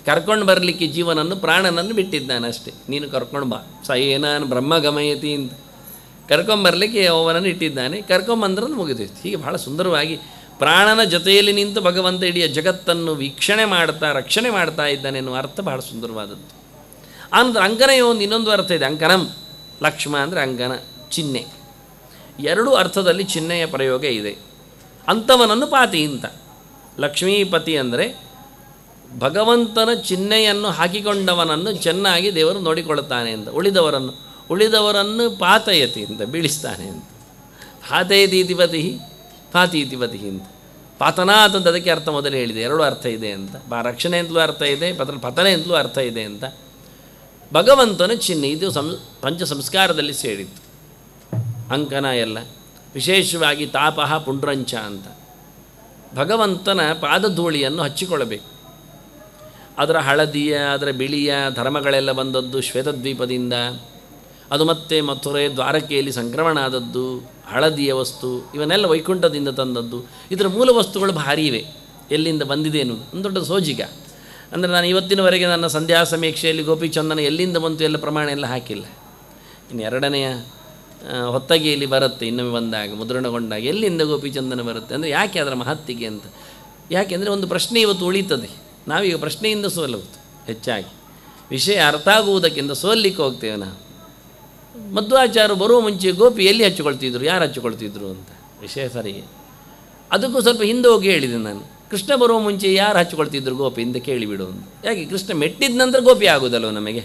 ಕರ್ಕೊಂಡು ಬರಲಿಕ್ಕೆ ಜೀವನನ್ನು ಪ್ರಾಣನನ್ನು ಬಿಟ್ಟಿದ್ದಾನೆ ಅಷ್ಟೇ ನೀನು ಕರ್ಕೊಂಡು ಬಾ ಸ ಏನಾನು ಬ್ರಹ್ಮ ಗಮಯತಿ ಅಂತ ಕರ್ಕೊಂಬರ್ಲಿಕ್ಕೆ ಅವನನ್ನು ಇಟ್ಟಿದ್ದಾನೆ ಕರ್ಕೊಂಬಂದ್ರಲ್ಲಿ ಮುಗಿದೈತಿ ಹೀಗೆ ಬಹಳ ಸುಂದರವಾಗಿ ಪ್ರಾಣನ ಜೊತೆಯಲ್ಲಿ ನಿಂತು ಭಗವಂತ ಇಡೀ ಜಗತ್ತನ್ನು ವೀಕ್ಷಣೆ ಮಾಡ್ತಾ ರಕ್ಷಣೆ ಮಾಡ್ತಾ ಇದ್ದಾನೆ ಎನ್ನುವ ಅರ್ಥ ಬಹಳ ಸುಂದರವಾದದ್ದು ಆನಂತರ ಅಂಕನೆಯ ಒಂದು ಇನ್ನೊಂದು ಅರ್ಥ ಇದೆ ಅಂಕನಂ ಲಕ್ಷ್ಮ ಅಂದರೆ ಅಂಕನ ಚಿಹ್ನೆ ಎರಡೂ ಅರ್ಥದಲ್ಲಿ ಚಿಹ್ನೆಯ ಪ್ರಯೋಗ ಇದೆ ಅಂಥವನನ್ನು ಪಾತಿ ಅಂತ ಲಕ್ಷ್ಮೀಪತಿ ಅಂದರೆ ಭಗವಂತನ ಚಿಹ್ನೆಯನ್ನು ಹಾಕಿಕೊಂಡವನನ್ನು ಚೆನ್ನಾಗಿ ದೇವರು ನೋಡಿಕೊಳ್ಳುತ್ತಾನೆ ಅಂತ ಉಳಿದವರನ್ನು ಉಳಿದವರನ್ನು ಪಾತಯತಿ ಅಂತ ಬೀಳಿಸ್ತಾನೆ ಅಂತ ಪಾತಯತಿ ಇತಿಪತಿ ಪಾತಿ ಇತಿಪತಿ ಅಂತ ಪಾತನಾಥ್ ಅಂತ ಅದಕ್ಕೆ ಅರ್ಥ ಮೊದಲು ಹೇಳಿದೆ ಎರಡು ಅರ್ಥ ಇದೆ ಅಂತ ಬಾ ರಕ್ಷಣೆ ಅಂತಲೂ ಅರ್ಥ ಇದೆ ಪತ ಪತನೆ ಅಂತಲೂ ಅರ್ಥ ಇದೆ ಅಂತ ಭಗವಂತನ ಚಿಹ್ನೆ ಇದು ಸಂ ಪಂಚ ಸಂಸ್ಕಾರದಲ್ಲಿ ಸೇರಿತ್ತು ಅಂಕನ ಎಲ್ಲ ವಿಶೇಷವಾಗಿ ತಾಪಃ ಪುಂಡ್ರಂಚ ಅಂತ ಭಗವಂತನ ಪಾದಧೂಳಿಯನ್ನು ಹಚ್ಚಿಕೊಳ್ಳಬೇಕು ಅದರ ಹಳದಿಯ ಅದರ ಬಿಳಿಯ ಧರ್ಮಗಳೆಲ್ಲ ಬಂದದ್ದು ಶ್ವೇತದ್ವೀಪದಿಂದ ಅದು ಮತ್ತೆ ಮಥುರೆ ದ್ವಾರಕೆಯಲ್ಲಿ ಸಂಕ್ರಮಣ ಆದದ್ದು ಹಳದಿಯ ವಸ್ತು ಇವನ್ನೆಲ್ಲ ವೈಕುಂಠದಿಂದ ತಂದದ್ದು ಇದರ ಮೂಲ ವಸ್ತುಗಳು ಭಾರಿ ಇವೆ ಎಲ್ಲಿಂದ ಬಂದಿದೆ ಎನ್ನುವುದು ಒಂದು ದೊಡ್ಡ ಸೋಜಿಗ ಅಂದರೆ ನಾನು ಇವತ್ತಿನವರೆಗೆ ನನ್ನ ಸಂಧ್ಯಾ ಸಮೀಕ್ಷೆಯಲ್ಲಿ ಗೋಪಿಚಂದನ ಎಲ್ಲಿಂದ ಬಂತು ಎಲ್ಲ ಪ್ರಮಾಣ ಎಲ್ಲ ಹಾಕಿಲ್ಲ ಇನ್ನು ಎರಡನೆಯ ಆ, ಹೊತ್ತಗೆಯಲ್ಲಿ ಬರುತ್ತೆ ಇನ್ನೊಮ್ಮೆ ಬಂದಾಗ ಮುದ್ರಣಗೊಂಡಾಗ ಎಲ್ಲಿಂದ ಗೋಪಿಚಂದನ ಬರುತ್ತೆ ಅಂದರೆ ಯಾಕೆ ಅದರ ಮಹತ್ತಿಗೆ ಅಂತ ಯಾಕೆಂದರೆ ಒಂದು ಪ್ರಶ್ನೆ ಇವತ್ತು ಉಳಿತದೆ ನಾವೀಗ ಪ್ರಶ್ನೆಯಿಂದ ಸೋಲುವುದು ಹೆಚ್ಚಾಗಿ ವಿಷಯ ಅರ್ಥ ಆಗುವುದಕ್ಕಿಂತ ಸೋಲಿಕ್ಕೆ ಹೋಗ್ತೇವೆ ನಾವು ಮಧ್ವಾಚಾರ್ಯರು ಬರುವ ಮುಂಚೆ ಗೋಪಿ ಎಲ್ಲಿ ಹಚ್ಚಿಕೊಳ್ತಿದ್ರು ಯಾರು ಹಚ್ಚಿಕೊಳ್ತಿದ್ರು ಅಂತ ವಿಷಯ ಸರಿ ಅದಕ್ಕೂ ಸ್ವಲ್ಪ ಹಿಂದೆ ಹೋಗಿ ಹೇಳಿದೆ ನಾನು ಕೃಷ್ಣ ಬರುವ ಮುಂಚೆ ಯಾರು ಹಚ್ಚಿಕೊಳ್ತಿದ್ರು ಗೋಪಿ ಅಂತ ಕೇಳಿಬಿಡು ಅಂತ ಯಾಕೆ ಕೃಷ್ಣ ಮೆಟ್ಟಿದ ನಂತರ ಗೋಪಿ ಆಗುವುದಲ್ವ ನಮಗೆ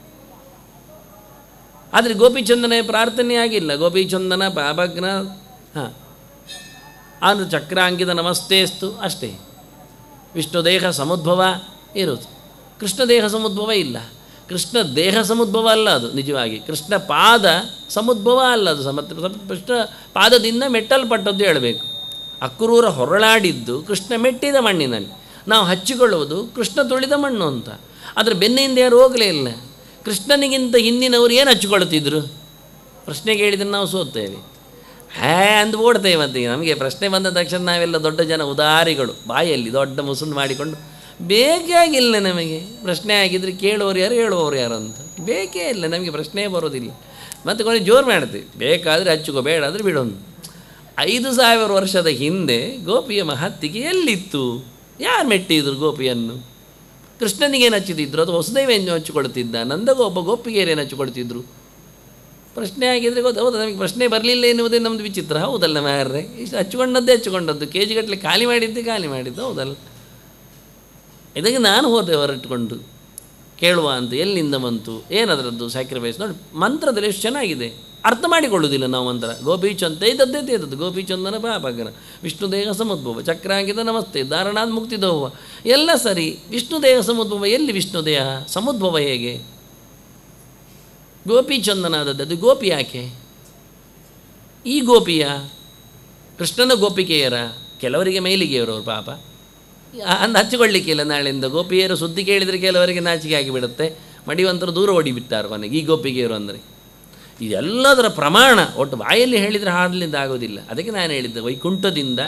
ಆದರೆ ಗೋಪಿಚಂದನ ಪ್ರಾರ್ಥನೆ ಆಗಿಲ್ಲ ಗೋಪಿಚಂದನ ಪಾಪಗ್ನ ಹಾಂ ಆನು ಚಕ್ರಾಂಕಿತ ನಮಸ್ತೇಸ್ತು ಅಷ್ಟೇ ವಿಷ್ಣು ದೇಹ ಸಮುದ್ಭವ ಇರೋದು ಕೃಷ್ಣ ದೇಹ ಸಮುದ್ಭವ ಇಲ್ಲ ಕೃಷ್ಣ ದೇಹ ಸಮುದ್ಭವ ಅಲ್ಲ ಅದು ನಿಜವಾಗಿ ಕೃಷ್ಣ ಪಾದ ಸಮುದ್ಭವ ಅಲ್ಲ ಅದು ಸಮ ಸಮ- ಕೃಷ್ಣ ಪಾದದಿಂದ ಮೆಟ್ಟಲ್ಪಟ್ಟದ್ದು ಹೇಳಬೇಕು ಅಕ್ರೂರ ಹೊರಳಾಡಿದ್ದು ಕೃಷ್ಣ ಮೆಟ್ಟಿದ ಮಣ್ಣಿನಲ್ಲಿ ನಾವು ಹಚ್ಚಿಕೊಳ್ಳುವುದು ಕೃಷ್ಣ ತುಳಿದ ಮಣ್ಣು ಅಂತ ಆದರೆ ಬೆನ್ನಿಂದ ಯಾರು ಹೋಗಲೇ ಇಲ್ಲ ಕೃಷ್ಣನಿಗಿಂತ ಹಿಂದಿನವರು ಏನು ಹಚ್ಚಿಕೊಳ್ತಿದ್ರು ಪ್ರಶ್ನೆ ಕೇಳಿದ್ರೆ ನಾವು ಸೋತ್ತೇವೆ ಹೇ ಅಂದು ಓಡ್ತೇವೆ ಮತ್ತೆ ನಮಗೆ ಪ್ರಶ್ನೆ ಬಂದ ತಕ್ಷಣ ನಾವೆಲ್ಲ ದೊಡ್ಡ ಜನ ಉದಾರಿಗಳು ಬಾಯಲ್ಲಿ ದೊಡ್ಡ ಮುಸುಂಡು ಮಾಡಿಕೊಂಡು ಬೇಕಾಗಿಲ್ಲ ನಮಗೆ ಪ್ರಶ್ನೆ ಆಗಿದ್ರೆ ಕೇಳುವವರು ಯಾರು ಹೇಳುವವರು ಯಾರು ಅಂತ ಬೇಕೇ ಇಲ್ಲ ನಮಗೆ ಪ್ರಶ್ನೆ ಬರೋದಿಲ್ಲ ಮತ್ತು ಕೊನೆ ಜೋರು ಮಾಡ್ತೀವಿ ಬೇಕಾದರೆ ಹಚ್ಚಿಕೋ ಬೇಡ ಅಂದರೆ ಬಿಡೋನು ಐದು ಸಾವಿರ ವರ್ಷದ ಹಿಂದೆ ಗೋಪಿಯ ಮಹತ್ತಿಗೆ ಎಲ್ಲಿತ್ತು ಯಾರು ಮೆಟ್ಟಿದ್ರು ಗೋಪಿಯನ್ನು ಕೃಷ್ಣನಿಗೇನು ಹಚ್ಚಿದ್ರು ಅದು ಹೊಸದೇವೇನು ಹಚ್ಚಿಕೊಳ್ತಿದ್ದ ನಂದಗೋ ಒಬ್ಬ ಗೋಪಿಗೆಯರೇನು ಹಚ್ಚಿಕೊಳ್ತಿದ್ರು ಪ್ರಶ್ನೆ ಆಗಿದ್ರೆ ಗೊತ್ತು ಹೌದು ನಮಗೆ ಪ್ರಶ್ನೆ ಬರಲಿಲ್ಲ ಎನ್ನುವುದೇ ನಮ್ಮದು ವಿಚಿತ್ರ ಹೌದಲ್ಲ ಮಾರ್ರೆ ಇಷ್ಟು ಹಚ್ಚಿಕೊಂಡದ್ದೇ ಹಚ್ಚಿಕೊಂಡದ್ದು ಕೆ ಜಿಗಟ್ಟಲೆ ಖಾಲಿ ಮಾಡಿದ್ದೆ ಖಾಲಿ ಮಾಡಿದ್ದು ಹೌದಲ್ಲ ಇದಕ್ಕೆ ನಾನು ಹೋದೆ ಹೊರಟುಕೊಂಡು ಕೇಳುವ ಅಂತ ಎಲ್ಲಿಂದ ಬಂತು ಏನದರದ್ದು ಸ್ಯಾಕ್ರಿಫೈಸ್ ನೋಡಿ ಮಂತ್ರದಲ್ಲಿ ಎಷ್ಟು ಚೆನ್ನಾಗಿದೆ ಅರ್ಥ ಮಾಡಿಕೊಳ್ಳುವುದಿಲ್ಲ ನಾವು ಮಂತ್ರ ಗೋಪೀಚಂತ ಇದ್ದದ್ದೇ ತೇದದ್ದು ಗೋಪೀಚಂದನ ಪಾಪಗ್ನ ವಿಷ್ಣು ದೇಹ ಸಮುದ್ಭವ ಚಕ್ರಾಂಕಿತ ನಮಸ್ತೆ ಧಾರಣಾದ್ ಮುಕ್ತಿದೋವ ಎಲ್ಲ ಸರಿ ವಿಷ್ಣು ದೇಹ ಸಮುದ್ಭವ ಎಲ್ಲಿ ವಿಷ್ಣು ದೇಹ ಸಮುದ್ಭವ ಹೇಗೆ ಗೋಪೀಚಂದನಾದದ್ದು ಅದು ಗೋಪಿ ಯಾಕೆ ಈ ಗೋಪಿಯ ಕೃಷ್ಣನ ಗೋಪಿಕೆಯರ ಕೆಲವರಿಗೆ ಮೈಲಿಗೆಯವರು ಪಾಪ ಅಂದು ಹಚ್ಚಿಕೊಳ್ಳಿಕ್ಕಿಲ್ಲ ನಾಳೆಯಿಂದ ಗೋಪಿಯರು ಸುದ್ದಿ ಕೇಳಿದರೆ ಕೆಲವರಿಗೆ ನಾಚಿಕೆ ಆಗಿಬಿಡುತ್ತೆ ಮಡಿವಂತರು ದೂರ ಓಡಿಬಿಟ್ಟಾರು ಕೊನೆಗೆ ಈ ಗೋಪಿಗೆಯರು ಅಂದರೆ ಇದೆಲ್ಲದರ ಪ್ರಮಾಣ ಒಟ್ಟು ಬಾಯಲ್ಲಿ ಹೇಳಿದರೆ ಹಾಡಲಿಂದ ಆಗೋದಿಲ್ಲ ಅದಕ್ಕೆ ನಾನು ಹೇಳಿದ್ದೆ ವೈಕುಂಠದಿಂದ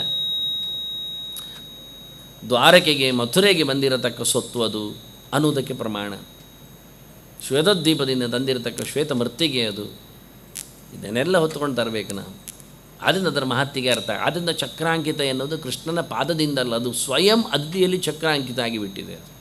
ದ್ವಾರಕೆಗೆ ಮಥುರೆಗೆ ಬಂದಿರತಕ್ಕ ಸೊತ್ತು ಅದು ಅನ್ನುವುದಕ್ಕೆ ಪ್ರಮಾಣ ಶ್ವೇತದ್ವೀಪದಿಂದ ತಂದಿರತಕ್ಕ ಶ್ವೇತ ಮರ್ತಿಗೆ ಅದು ಇದನ್ನೆಲ್ಲ ಹೊತ್ತುಕೊಂಡು ತರಬೇಕು ನಾವು ಆದ್ದರಿಂದ ಅದರ ಮಹತ್ತಿಗೆ ಅರ್ಥ ಆದ್ದರಿಂದ ಚಕ್ರಾಂಕಿತ ಎನ್ನುವುದು ಕೃಷ್ಣನ ಪಾದದಿಂದಲ್ಲ ಅದು ಸ್ವಯಂ ಅದ್ದಿಯಲ್ಲಿ ಚಕ್ರಾಂಕಿತ ಆಗಿಬಿಟ್ಟಿದೆ ಅದು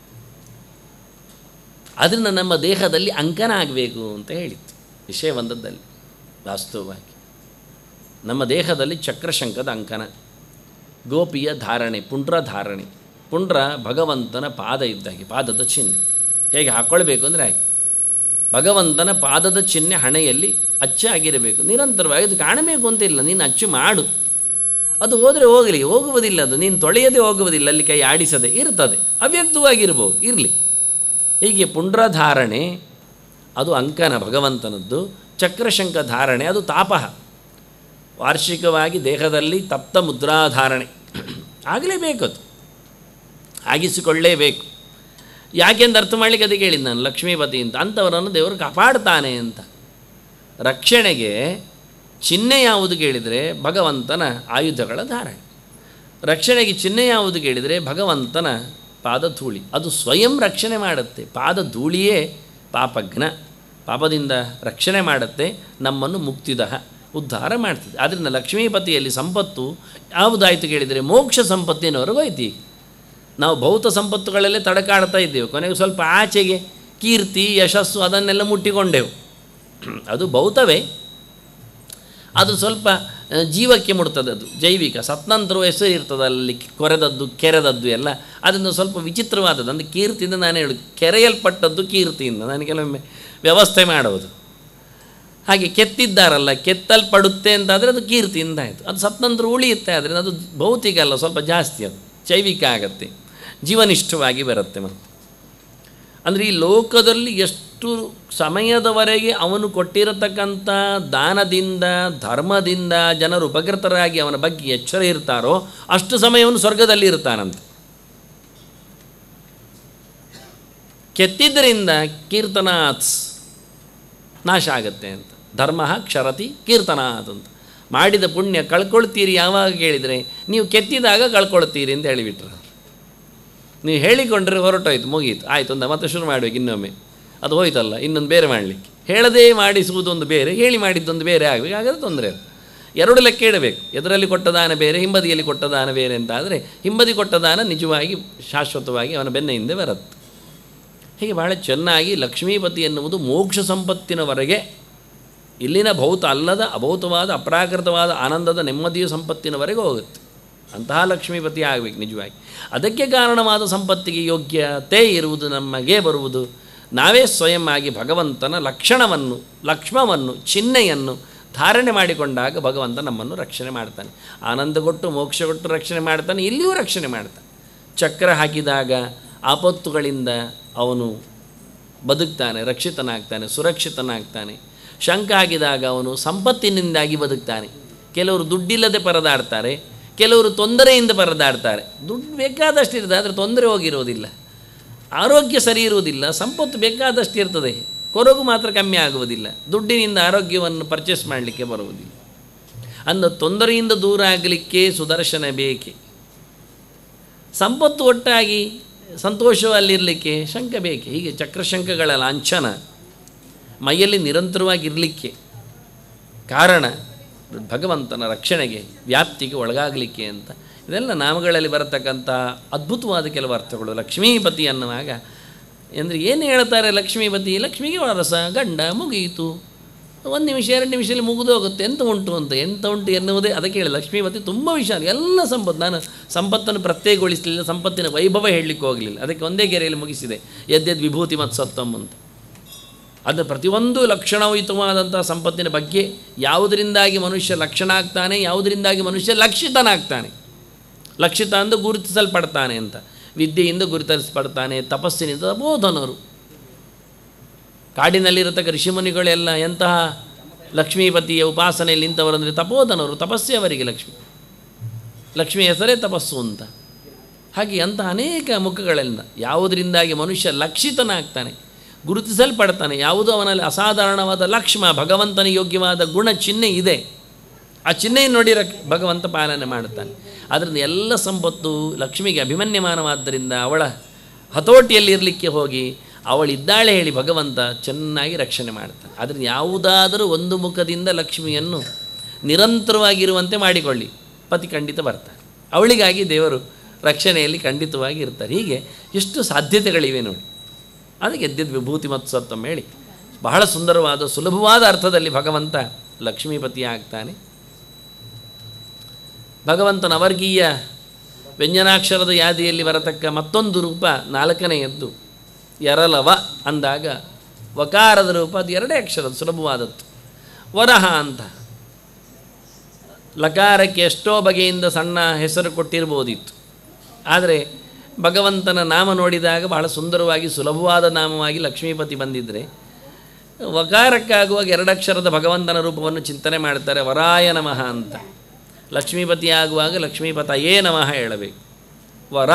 ಅದನ್ನು ನಮ್ಮ ದೇಹದಲ್ಲಿ ಅಂಕನ ಆಗಬೇಕು ಅಂತ ಹೇಳಿತ್ತು ವಿಷಯ ಒಂದದ್ದಲ್ಲಿ ವಾಸ್ತವವಾಗಿ ನಮ್ಮ ದೇಹದಲ್ಲಿ ಚಕ್ರಶಂಕದ ಅಂಕನ ಗೋಪಿಯ ಧಾರಣೆ ಪುಂಡ್ರ ಧಾರಣೆ ಪುಂಡ್ರ ಭಗವಂತನ ಪಾದ ಇದ್ದಾಗೆ ಪಾದದ ಚಿಹ್ನೆ ಹೇಗೆ ಹಾಕ್ಕೊಳ್ಬೇಕು ಅಂದರೆ ಹಾಗೆ ಭಗವಂತನ ಪಾದದ ಚಿಹ್ನೆ ಹಣೆಯಲ್ಲಿ ಅಚ್ಚಾಗಿರಬೇಕು ನಿರಂತರವಾಗಿ ಅದು ಕಾಣಬೇಕು ಅಂತಿಲ್ಲ ನೀನು ಅಚ್ಚು ಮಾಡು ಅದು ಹೋದರೆ ಹೋಗಲಿ ಹೋಗುವುದಿಲ್ಲ ಅದು ನೀನು ತೊಳೆಯದೆ ಹೋಗುವುದಿಲ್ಲ ಅಲ್ಲಿ ಕೈ ಆಡಿಸದೆ ಇರ್ತದೆ ಅವ್ಯಕ್ತವಾಗಿರ್ಬೋದು ಇರಲಿ ಹೀಗೆ ಪುಂಡ್ರಧಾರಣೆ ಅದು ಅಂಕನ ಭಗವಂತನದ್ದು ಚಕ್ರಶಂಕ ಧಾರಣೆ ಅದು ತಾಪಃ ವಾರ್ಷಿಕವಾಗಿ ದೇಹದಲ್ಲಿ ತಪ್ತ ಮುದ್ರಾಧಾರಣೆ ಆಗಲೇಬೇಕದು ಆಗಿಸಿಕೊಳ್ಳೇಬೇಕು ಯಾಕೆಂದು ಅರ್ಥ ಮಾಡಲಿಕ್ಕೆ ಅದಕ್ಕೆ ಹೇಳಿದ್ದು ನಾನು ಲಕ್ಷ್ಮೀಪತಿ ಅಂತ ಅಂಥವರನ್ನು ದೇವರು ಕಾಪಾಡ್ತಾನೆ ಅಂತ ರಕ್ಷಣೆಗೆ ಚಿಹ್ನೆ ಯಾವುದು ಕೇಳಿದರೆ ಭಗವಂತನ ಆಯುಧಗಳ ಧಾರಣೆ ರಕ್ಷಣೆಗೆ ಚಿಹ್ನೆ ಯಾವುದು ಕೇಳಿದರೆ ಭಗವಂತನ ಪಾದಧೂಳಿ ಅದು ಸ್ವಯಂ ರಕ್ಷಣೆ ಮಾಡುತ್ತೆ ಪಾದಧೂಳಿಯೇ ಪಾಪಘ್ನ ಪಾಪದಿಂದ ರಕ್ಷಣೆ ಮಾಡುತ್ತೆ ನಮ್ಮನ್ನು ಮುಕ್ತಿದಹ ಉದ್ಧಾರ ಮಾಡ್ತದೆ ಆದ್ದರಿಂದ ಲಕ್ಷ್ಮೀಪತಿಯಲ್ಲಿ ಸಂಪತ್ತು ಯಾವುದಾಯಿತು ಕೇಳಿದರೆ ಮೋಕ್ಷ ಸಂಪತ್ತಿನವರೆಗೂ ಐತಿ ಈಗ ನಾವು ಭೌತ ಸಂಪತ್ತುಗಳಲ್ಲೇ ತಡಕಾಡ್ತಾ ಇದ್ದೇವೆ ಕೊನೆಗೆ ಸ್ವಲ್ಪ ಆಚೆಗೆ ಕೀರ್ತಿ ಯಶಸ್ಸು ಅದನ್ನೆಲ್ಲ ಮುಟ್ಟಿಕೊಂಡೆವು ಅದು ಭೌತವೇ ಅದು ಸ್ವಲ್ಪ ಆ, ಜೀವಕ್ಕೆ ಮುಡ್ತದೆ ಅದು ಜೈವಿಕ ಸತ್ನಂತರ ಹೆಸರು ಇರ್ತದೆ ಅಲ್ಲಿ ಕೊರೆದದ್ದು ಕೆರೆದದ್ದು ಎಲ್ಲ ಅದನ್ನು ಸ್ವಲ್ಪ ವಿಚಿತ್ರವಾದದ್ದು ಅಂದರೆ ಕೀರ್ತಿಯಿಂದ ನಾನು ಹೇಳೋದು ಕೆರೆಯಲ್ಪಟ್ಟದ್ದು ಕೀರ್ತಿಯಿಂದ ನಾನು ಕೆಲವೊಮ್ಮೆ ವ್ಯವಸ್ಥೆ ಮಾಡೋದು ಹಾಗೆ ಕೆತ್ತಿದ್ದಾರಲ್ಲ ಕೆತ್ತಲ್ಪಡುತ್ತೆ ಅಂತಾದರೆ ಅದು ಕೀರ್ತಿಯಿಂದ ಆಯಿತು ಅದು ಸತ್ನಂತರ ಉಳಿಯುತ್ತೆ ಆದರೆ ಅದು ಭೌತಿಕ ಅಲ್ಲ ಸ್ವಲ್ಪ ಜಾಸ್ತಿ ಅದು ಜೈವಿಕ ಆಗತ್ತೆ ಜೀವನಿಷ್ಠವಾಗಿ ಬರುತ್ತೆ ಮತ್ತು ಅಂದರೆ ಈ ಲೋಕದಲ್ಲಿ ಎಷ್ಟು ಸಮಯದವರೆಗೆ ಅವನು ಕೊಟ್ಟಿರತಕ್ಕಂಥ ದಾನದಿಂದ ಧರ್ಮದಿಂದ ಜನರು ಉಪಕೃತರಾಗಿ ಅವನ ಬಗ್ಗೆ ಎಚ್ಚರ ಇರ್ತಾರೋ ಅಷ್ಟು ಸಮಯವನ್ನು ಸ್ವರ್ಗದಲ್ಲಿ ಇರ್ತಾನಂತೆ ಕೆತ್ತಿದ್ದರಿಂದ ಕೀರ್ತನಾಥ್ ನಾಶ ಆಗತ್ತೆ ಅಂತ ಧರ್ಮ ಕ್ಷರತಿ ಕೀರ್ತನಾಥ್ ಅಂತ ಮಾಡಿದ ಪುಣ್ಯ ಕಳ್ಕೊಳ್ತೀರಿ ಯಾವಾಗ ಕೇಳಿದರೆ ನೀವು ಕೆತ್ತಿದಾಗ ಕಳ್ಕೊಳ್ತೀರಿ ಅಂತ ಹೇಳಿಬಿಟ್ರು ನೀವು ಹೇಳಿಕೊಂಡ್ರೆ ಹೊರಟೋಯ್ತು ಮುಗೀತು ಆಯಿತು ಅಂತ ಮತ್ತೆ ಶುರು ಮಾಡಬೇಕು ಇನ್ನೊಮ್ಮೆ ಅದು ಹೋಯ್ತಲ್ಲ ಇನ್ನೊಂದು ಬೇರೆ ಮಾಡಲಿಕ್ಕೆ ಹೇಳದೇ ಮಾಡಿಸುವುದೊಂದು ಬೇರೆ ಹೇಳಿ ಮಾಡಿದ್ದೊಂದು ಬೇರೆ ಆಗಬೇಕು ಹಾಗಾದ್ರೆ ತೊಂದರೆ ಇಲ್ಲ ಎರಡು ಲೆಕ್ಕ ಇಡಬೇಕು ಎದರಲ್ಲಿ ಕೊಟ್ಟ ದಾನ ಬೇರೆ ಹಿಂಬದಿಯಲ್ಲಿ ಕೊಟ್ಟ ದಾನ ಬೇರೆ ಅಂತ ಆದರೆ ಹಿಂಬದಿ ಕೊಟ್ಟ ದಾನ ನಿಜವಾಗಿ ಶಾಶ್ವತವಾಗಿ ಅವನ ಬೆನ್ನ ಹಿಂದೆ ಬರುತ್ತೆ ಹೀಗೆ ಬಹಳ ಚೆನ್ನಾಗಿ ಲಕ್ಷ್ಮೀಪತಿ ಎನ್ನುವುದು ಮೋಕ್ಷ ಸಂಪತ್ತಿನವರೆಗೆ ಇಲ್ಲಿನ ಭೌತ ಅಲ್ಲದ ಅಭೌತವಾದ ಅಪ್ರಾಕೃತವಾದ ಆನಂದದ ನೆಮ್ಮದಿಯ ಸಂಪತ್ತಿನವರೆಗೆ ಹೋಗುತ್ತೆ ಅಂತಹ ಲಕ್ಷ್ಮೀಪತಿ ಆಗಬೇಕು ನಿಜವಾಗಿ ಅದಕ್ಕೆ ಕಾರಣವಾದ ಸಂಪತ್ತಿಗೆ ಯೋಗ್ಯತೆ ಇರುವುದು ನಮಗೆ ಬರುವುದು ನಾವೇ ಸ್ವಯಂ ಆಗಿ ಭಗವಂತನ ಲಕ್ಷಣವನ್ನು ಲಕ್ಷ್ಮವನ್ನು ಚಿಹ್ನೆಯನ್ನು ಧಾರಣೆ ಮಾಡಿಕೊಂಡಾಗ ಭಗವಂತ ನಮ್ಮನ್ನು ರಕ್ಷಣೆ ಮಾಡ್ತಾನೆ ಆನಂದ ಕೊಟ್ಟು ಮೋಕ್ಷ ಕೊಟ್ಟು ರಕ್ಷಣೆ ಮಾಡ್ತಾನೆ ಇಲ್ಲಿಯೂ ರಕ್ಷಣೆ ಮಾಡ್ತಾನೆ ಚಕ್ರ ಹಾಕಿದಾಗ ಆಪತ್ತುಗಳಿಂದ ಅವನು ಬದುಕ್ತಾನೆ ರಕ್ಷಿತನಾಗ್ತಾನೆ ಸುರಕ್ಷಿತನಾಗ್ತಾನೆ ಶಂಕ ಹಾಕಿದಾಗ ಅವನು ಸಂಪತ್ತಿನಿಂದಾಗಿ ಬದುಕ್ತಾನೆ ಕೆಲವರು ದುಡ್ಡಿಲ್ಲದೆ ಪರದಾಡ್ತಾರೆ ಕೆಲವರು ತೊಂದರೆಯಿಂದ ಪರದಾಡ್ತಾರೆ ದುಡ್ಡು ಬೇಕಾದಷ್ಟು ಇರ್ತದೆ ಆದರೆ ತೊಂದರೆ ಹೋಗಿರೋದಿಲ್ಲ ಆರೋಗ್ಯ ಸರಿ ಇರುವುದಿಲ್ಲ ಸಂಪತ್ತು ಬೇಕಾದಷ್ಟು ಇರ್ತದೆ ಕೊರಗು ಮಾತ್ರ ಕಮ್ಮಿ ಆಗುವುದಿಲ್ಲ ದುಡ್ಡಿನಿಂದ ಆರೋಗ್ಯವನ್ನು ಪರ್ಚೇಸ್ ಮಾಡಲಿಕ್ಕೆ ಬರುವುದಿಲ್ಲ ಅಂದ ತೊಂದರೆಯಿಂದ ದೂರ ಆಗಲಿಕ್ಕೆ ಸುದರ್ಶನ ಬೇಕೆ ಸಂಪತ್ತು ಒಟ್ಟಾಗಿ ಸಂತೋಷವಲ್ಲಿರಲಿಕ್ಕೆ ಶಂಕ ಬೇಕೆ ಹೀಗೆ ಚಕ್ರಶಂಕಗಳ ಲಾಂಛನ ಮೈಯಲ್ಲಿ ನಿರಂತರವಾಗಿರಲಿಕ್ಕೆ ಕಾರಣ ಭಗವಂತನ ರಕ್ಷಣೆಗೆ ವ್ಯಾಪ್ತಿಗೆ ಒಳಗಾಗಲಿಕ್ಕೆ ಅಂತ ಇದೆಲ್ಲ ನಾಮಗಳಲ್ಲಿ ಬರತಕ್ಕಂಥ ಅದ್ಭುತವಾದ ಕೆಲವು ಅರ್ಥಗಳು ಲಕ್ಷ್ಮೀಪತಿ ಅನ್ನುವಾಗ ಅಂದರೆ ಏನು ಹೇಳ್ತಾರೆ ಲಕ್ಷ್ಮೀಪತಿ ಲಕ್ಷ್ಮಿಗೆ ವಾರಸ ಗಂಡ ಮುಗಿಯಿತು ಒಂದು ನಿಮಿಷ ಎರಡು ನಿಮಿಷದಲ್ಲಿ ಮುಗಿದು ಹೋಗುತ್ತೆ ಎಂತ ಉಂಟು ಅಂತ ಎಂತ ಉಂಟು ಎನ್ನುವುದೇ ಅದಕ್ಕೆ ಹೇಳಿ ಲಕ್ಷ್ಮೀಪತಿ ತುಂಬ ವಿಷಯ ಎಲ್ಲ ಸಂಪತ್ತು ನಾನು ಸಂಪತ್ತನ್ನು ಪ್ರತ್ಯೇಕಗೊಳಿಸಲಿಲ್ಲ ಸಂಪತ್ತಿನ ವೈಭವ ಹೇಳಲಿಕ್ಕೆ ಹೋಗಲಿಲ್ಲ ಅದಕ್ಕೆ ಒಂದೇ ಗೆರೆಯಲ್ಲಿ ಮುಗಿಸಿದೆ ಯದ್ಯದ್ ವಿಭೂತಿ ಮತ್ತು ಸತ್ತಮ್ ಅಂತ ಅದು ಪ್ರತಿಯೊಂದು ಲಕ್ಷಣಯುತವಾದಂಥ ಸಂಪತ್ತಿನ ಬಗ್ಗೆ ಯಾವುದರಿಂದಾಗಿ ಮನುಷ್ಯ ಲಕ್ಷಣ ಆಗ್ತಾನೆ ಯಾವುದರಿಂದಾಗಿ ಮನುಷ್ಯ ಲಕ್ಷಿತನಾಗ್ತಾನೆ ಲಕ್ಷಿತ ಅಂದು ಗುರುತಿಸಲ್ಪಡ್ತಾನೆ ಅಂತ ವಿದ್ಯೆಯಿಂದ ಗುರುತಿಸಲ್ಪಡ್ತಾನೆ ತಪಸ್ಸಿನಿಂದ ತಪೋಧನರು ಕಾಡಿನಲ್ಲಿರತಕ್ಕ ಋಷಿಮುನಿಗಳೆಲ್ಲ ಎಂತಹ ಲಕ್ಷ್ಮೀಪತಿಯ ಉಪಾಸನೆಯಲ್ಲಿ ನಿಂತವರು ಅಂದರೆ ತಪೋಧನರು ತಪಸ್ಸೇ ಅವರಿಗೆ ಲಕ್ಷ್ಮಿ ಲಕ್ಷ್ಮಿ ಹೆಸರೇ ತಪಸ್ಸು ಅಂತ ಹಾಗೆ ಅಂತಹ ಅನೇಕ ಮುಖಗಳಿಂದ ಯಾವುದರಿಂದಾಗಿ ಮನುಷ್ಯ ಲಕ್ಷಿತನಾಗ್ತಾನೆ ಗುರುತಿಸಲ್ಪಡ್ತಾನೆ ಯಾವುದು ಅವನಲ್ಲಿ ಅಸಾಧಾರಣವಾದ ಲಕ್ಷ್ಮ ಭಗವಂತನ ಯೋಗ್ಯವಾದ ಗುಣ ಚಿಹ್ನೆ ಇದೆ ಆ ಚಿಹ್ನೆಯನ್ನು ನೋಡಿ ರಕ್ ಭಗವಂತ ಪಾಲನೆ ಮಾಡುತ್ತಾನೆ ಅದರಿಂದ ಎಲ್ಲ ಸಂಪತ್ತು ಲಕ್ಷ್ಮಿಗೆ ಅಭಿಮನ್ಯಮಾನವಾದ್ದರಿಂದ ಅವಳ ಹತೋಟಿಯಲ್ಲಿ ಇರಲಿಕ್ಕೆ ಹೋಗಿ ಅವಳಿದ್ದಾಳೆ ಹೇಳಿ ಭಗವಂತ ಚೆನ್ನಾಗಿ ರಕ್ಷಣೆ ಮಾಡ್ತಾನೆ ಅದರಿಂದ ಯಾವುದಾದರೂ ಒಂದು ಮುಖದಿಂದ ಲಕ್ಷ್ಮಿಯನ್ನು ನಿರಂತರವಾಗಿರುವಂತೆ ಮಾಡಿಕೊಳ್ಳಿ ಪತಿ ಖಂಡಿತ ಬರ್ತಾನೆ ಅವಳಿಗಾಗಿ ದೇವರು ರಕ್ಷಣೆಯಲ್ಲಿ ಖಂಡಿತವಾಗಿ ಇರ್ತಾರೆ ಹೀಗೆ ಎಷ್ಟು ಸಾಧ್ಯತೆಗಳಿವೆ ನೋಡಿ ಅದಕ್ಕೆ ಎದ್ದಿದ್ದು ವಿಭೂತಿ ಮತ್ತು ಸತ್ತಮ್ಮ ಹೇಳಿ ಬಹಳ ಸುಂದರವಾದ ಸುಲಭವಾದ ಅರ್ಥದಲ್ಲಿ ಭಗವಂತ ಲಕ್ಷ್ಮೀಪತಿ ಆಗ್ತಾನೆ ಭಗವಂತನ ಅವರ್ಗೀಯ ವ್ಯಂಜನಾಕ್ಷರದ ಯಾದಿಯಲ್ಲಿ ಬರತಕ್ಕ ಮತ್ತೊಂದು ರೂಪ ನಾಲ್ಕನೆಯದ್ದು ಎರಲವ ಅಂದಾಗ ವಕಾರದ ರೂಪ ಅದು ಎರಡೇ ಅಕ್ಷರದ ಸುಲಭವಾದದ್ದು ವರಹ ಅಂತ ಲಕಾರಕ್ಕೆ ಎಷ್ಟೋ ಬಗೆಯಿಂದ ಸಣ್ಣ ಹೆಸರು ಕೊಟ್ಟಿರ್ಬೋದಿತ್ತು ಆದರೆ ಭಗವಂತನ ನಾಮ ನೋಡಿದಾಗ ಬಹಳ ಸುಂದರವಾಗಿ ಸುಲಭವಾದ ನಾಮವಾಗಿ ಲಕ್ಷ್ಮೀಪತಿ ಬಂದಿದ್ದರೆ ವಕಾರಕ್ಕಾಗುವಾಗ ಎರಡಕ್ಷರದ ಭಗವಂತನ ರೂಪವನ್ನು ಚಿಂತನೆ ಮಾಡ್ತಾರೆ ವರಾಯ ನಮಃ ಅಂತ ಲಕ್ಷ್ಮೀಪತಿ ಆಗುವಾಗ ಲಕ್ಷ್ಮೀಪತಯೇ ನಮಃ ಹೇಳಬೇಕು ವರ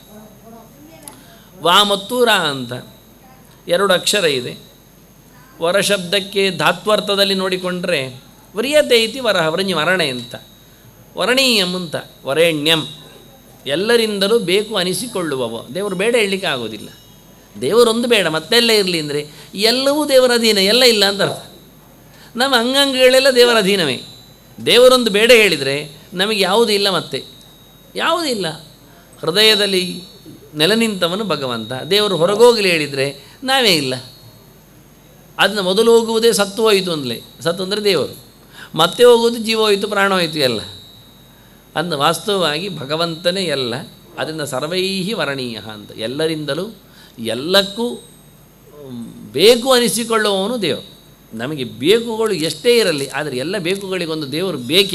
ವಾ ಮತ್ತು ರಾ ಅಂತ ಎರಡು ಅಕ್ಷರ ಇದೆ ವರ ಶಬ್ದಕ್ಕೆ ಧಾತ್ವರ್ಥದಲ್ಲಿ ನೋಡಿಕೊಂಡ್ರೆ ವರಿಯತೆ ಇತಿ ವರಹ ವರಣ್ಯ ವರಣೆ ಅಂತ ವರಣೀಯಂ ಅಂತ ವರೇಣ್ಯಂ ಎಲ್ಲರಿಂದಲೂ ಬೇಕು ಅನಿಸಿಕೊಳ್ಳುವವ ದೇವರು ಬೇಡ ಹೇಳಲಿಕ್ಕೆ ಆಗೋದಿಲ್ಲ ದೇವರೊಂದು ಬೇಡ ಮತ್ತೆಲ್ಲ ಇರಲಿ ಅಂದರೆ ಎಲ್ಲವೂ ದೇವರ ಅಧೀನ ಎಲ್ಲ ಇಲ್ಲ ಅಂತ ಅರ್ಥ ನಮ್ಮ ಅಂಗಾಂಗಗಳೆಲ್ಲ ದೇವರ ಅಧೀನವೇ ದೇವರೊಂದು ಬೇಡ ಹೇಳಿದರೆ ನಮಗೆ ಯಾವುದೂ ಇಲ್ಲ ಮತ್ತೆ ಯಾವುದೂ ಇಲ್ಲ ಹೃದಯದಲ್ಲಿ ನೆಲೆ ನಿಂತವನು ಭಗವಂತ ದೇವರು ಹೊರಗೋಗಲಿ ಹೇಳಿದರೆ ನಾವೇ ಇಲ್ಲ ಅದನ್ನ ಮೊದಲು ಹೋಗುವುದೇ ಸತ್ತು ಹೋಯಿತು ಅಂದಲೇ ಸತ್ತು ಅಂದರೆ ದೇವರು ಮತ್ತೆ ಹೋಗುವುದು ಜೀವ ಹೋಯಿತು ಪ್ರಾಣ ಹೋಯಿತು ಎಲ್ಲ ಅಂದ ವಾಸ್ತವವಾಗಿ ಭಗವಂತನೇ ಎಲ್ಲ ಅದರಿಂದ ಸರ್ವೈಹಿ ವರಣೀಯ ಅಂತ ಎಲ್ಲರಿಂದಲೂ ಎಲ್ಲಕ್ಕೂ ಮ್, ಬೇಕು ಅನಿಸಿಕೊಳ್ಳುವವನು ದೇವರು ನಮಗೆ ಬೇಕುಗಳು ಎಷ್ಟೇ ಇರಲಿ ಆದರೆ ಎಲ್ಲ ಬೇಕುಗಳಿಗೊಂದು ದೇವರು ಬೇಕೆ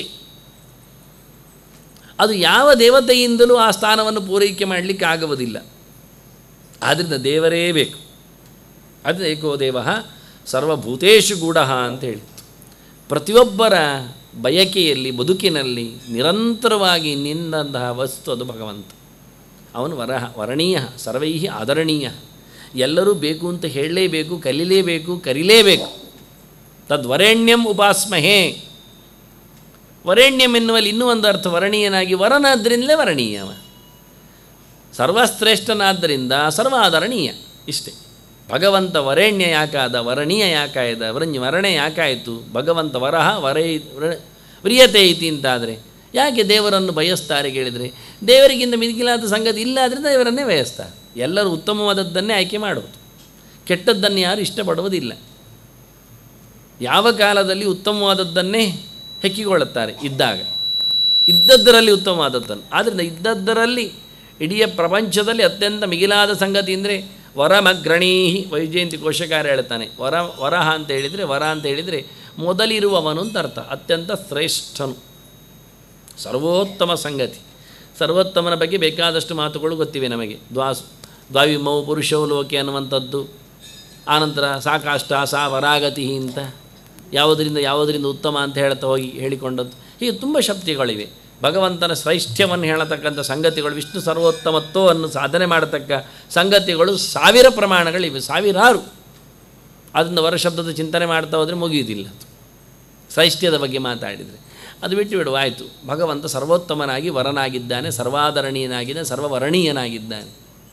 ಅದು ಯಾವ ದೇವತೆಯಿಂದಲೂ ಆ ಸ್ಥಾನವನ್ನು ಪೂರೈಕೆ ಮಾಡಲಿಕ್ಕೆ ಆಗುವುದಿಲ್ಲ ಆದ್ದರಿಂದ ದೇವರೇ ಬೇಕು ಅದು ಏಕೋ ದೇವ ಸರ್ವಭೂತೇಶು ಗೂಢ ಅಂತ ಹೇಳಿ ಪ್ರತಿಯೊಬ್ಬರ ಬಯಕೆಯಲ್ಲಿ ಬದುಕಿನಲ್ಲಿ ನಿರಂತರವಾಗಿ ನಿನ್ನಂತಹ ವಸ್ತು ಅದು ಭಗವಂತ ಅವನು ವರಹ ವರಣೀಯ ಸರ್ವೈ ಆದರಣೀಯ ಎಲ್ಲರೂ ಬೇಕು ಅಂತ ಹೇಳಲೇಬೇಕು ಕಲಿಲೇಬೇಕು ಕರಿಲೇಬೇಕು ತದ್ವರೆಣ್ಯಂ ಉಪಾಸ್ಮಹೇ ವರೆಣ್ಯಂ ಎನ್ನುವಲ್ಲಿ ಇನ್ನೂ ಒಂದು ಅರ್ಥ ವರಣೀಯನಾಗಿ ವರನಾದ್ದರಿಂದಲೇ ವರಣೀಯ ಅವ ಸರ್ವಶ್ರೇಷ್ಠನಾದ್ದರಿಂದ ಸರ್ವಾದರಣೀಯ ಇಷ್ಟೇ ಭಗವಂತ ವರೇಣ್ಯ ಯಾಕಾದ ವರಣೀಯ ಯಾಕಾಯದ ವರಣ್ಯ ವರಣೆ ಯಾಕಾಯಿತು ಭಗವಂತ ವರಹ ವರೇ ವ್ರ- ವ್ರಿಯತೆ ಐತಿ ಅಂತಾದರೆ ಯಾಕೆ ದೇವರನ್ನು ಬಯಸ್ತಾರೆ ಕೇಳಿದರೆ ದೇವರಿಗಿಂತ ಮಿಗಿಲಾದ ಸಂಗತಿ ಇಲ್ಲ ಆದರೆ ದೇವರನ್ನೇ ಬಯಸ್ತಾರೆ ಎಲ್ಲರೂ ಉತ್ತಮವಾದದ್ದನ್ನೇ ಆಯ್ಕೆ ಮಾಡುವುದು ಕೆಟ್ಟದ್ದನ್ನು ಯಾರು ಇಷ್ಟಪಡುವುದಿಲ್ಲ ಯಾವ ಕಾಲದಲ್ಲಿ ಉತ್ತಮವಾದದ್ದನ್ನೇ ಹೆಕ್ಕಿಕೊಳ್ಳುತ್ತಾರೆ ಇದ್ದಾಗ ಇದ್ದದ್ದರಲ್ಲಿ ಉತ್ತಮವಾದದ್ದನ್ನು ಆದ್ದರಿಂದ ಇದ್ದದ್ದರಲ್ಲಿ ಇಡೀ ಪ್ರಪಂಚದಲ್ಲಿ ಅತ್ಯಂತ ಮಿಗಿಲಾದ ಸಂಗತಿ ಅಂದರೆ ವರಮಗ್ರಣೀಹಿ ವೈಜಯಂತಿ ಕೋಶಕಾರ ಹೇಳ್ತಾನೆ ವರ ವರಹ ಅಂತ ಹೇಳಿದರೆ ವರ ಅಂತ ಹೇಳಿದರೆ ಮೊದಲಿರುವವನು ಅಂತ ಅರ್ಥ ಅತ್ಯಂತ ಶ್ರೇಷ್ಠನು ಸರ್ವೋತ್ತಮ ಸಂಗತಿ ಸರ್ವೋತ್ತಮನ ಬಗ್ಗೆ ಬೇಕಾದಷ್ಟು ಮಾತುಗಳು ಗೊತ್ತಿವೆ ನಮಗೆ ದ್ವಾಸ್ ದ್ವಾವಿಮೌ ಪುರುಷೌ ಲೋಕೆ ಅನ್ನುವಂಥದ್ದು ಆನಂತರ ಸಾಕಾಷ್ಟ ಸಾ ವರಾಗತಿ ಅಂತ ಯಾವುದರಿಂದ ಯಾವುದರಿಂದ ಉತ್ತಮ ಅಂತ ಹೇಳ್ತಾ ಹೋಗಿ ಹೇಳಿಕೊಂಡದ್ದು ಹೀಗೆ ತುಂಬ ಶಕ್ತಿಗಳಿವೆ ಭಗವಂತನ ಶ್ರೈಷ್ಠ್ಯವನ್ನು ಹೇಳತಕ್ಕಂಥ ಸಂಗತಿಗಳು ವಿಷ್ಣು ಸರ್ವೋತ್ತಮತ್ವವನ್ನು ಸಾಧನೆ ಮಾಡತಕ್ಕ ಸಂಗತಿಗಳು ಸಾವಿರ ಪ್ರಮಾಣಗಳಿವೆ ಸಾವಿರಾರು ಅದನ್ನು ವರ ಶಬ್ದದ ಚಿಂತನೆ ಮಾಡ್ತಾ ಹೋದರೆ ಮುಗಿಯುವುದಿಲ್ಲ ಅದು ಶ್ರೈಷ್ಠ್ಯದ ಬಗ್ಗೆ ಮಾತಾಡಿದರೆ ಅದು ಬಿಟ್ಟು ಬಿಡುವ ಆಯಿತು ಭಗವಂತ ಸರ್ವೋತ್ತಮನಾಗಿ ವರನಾಗಿದ್ದಾನೆ ಸರ್ವಾದರಣೀಯನಾಗಿದ್ದಾನೆ ಸರ್ವವರಣೀಯನಾಗಿದ್ದಾನೆ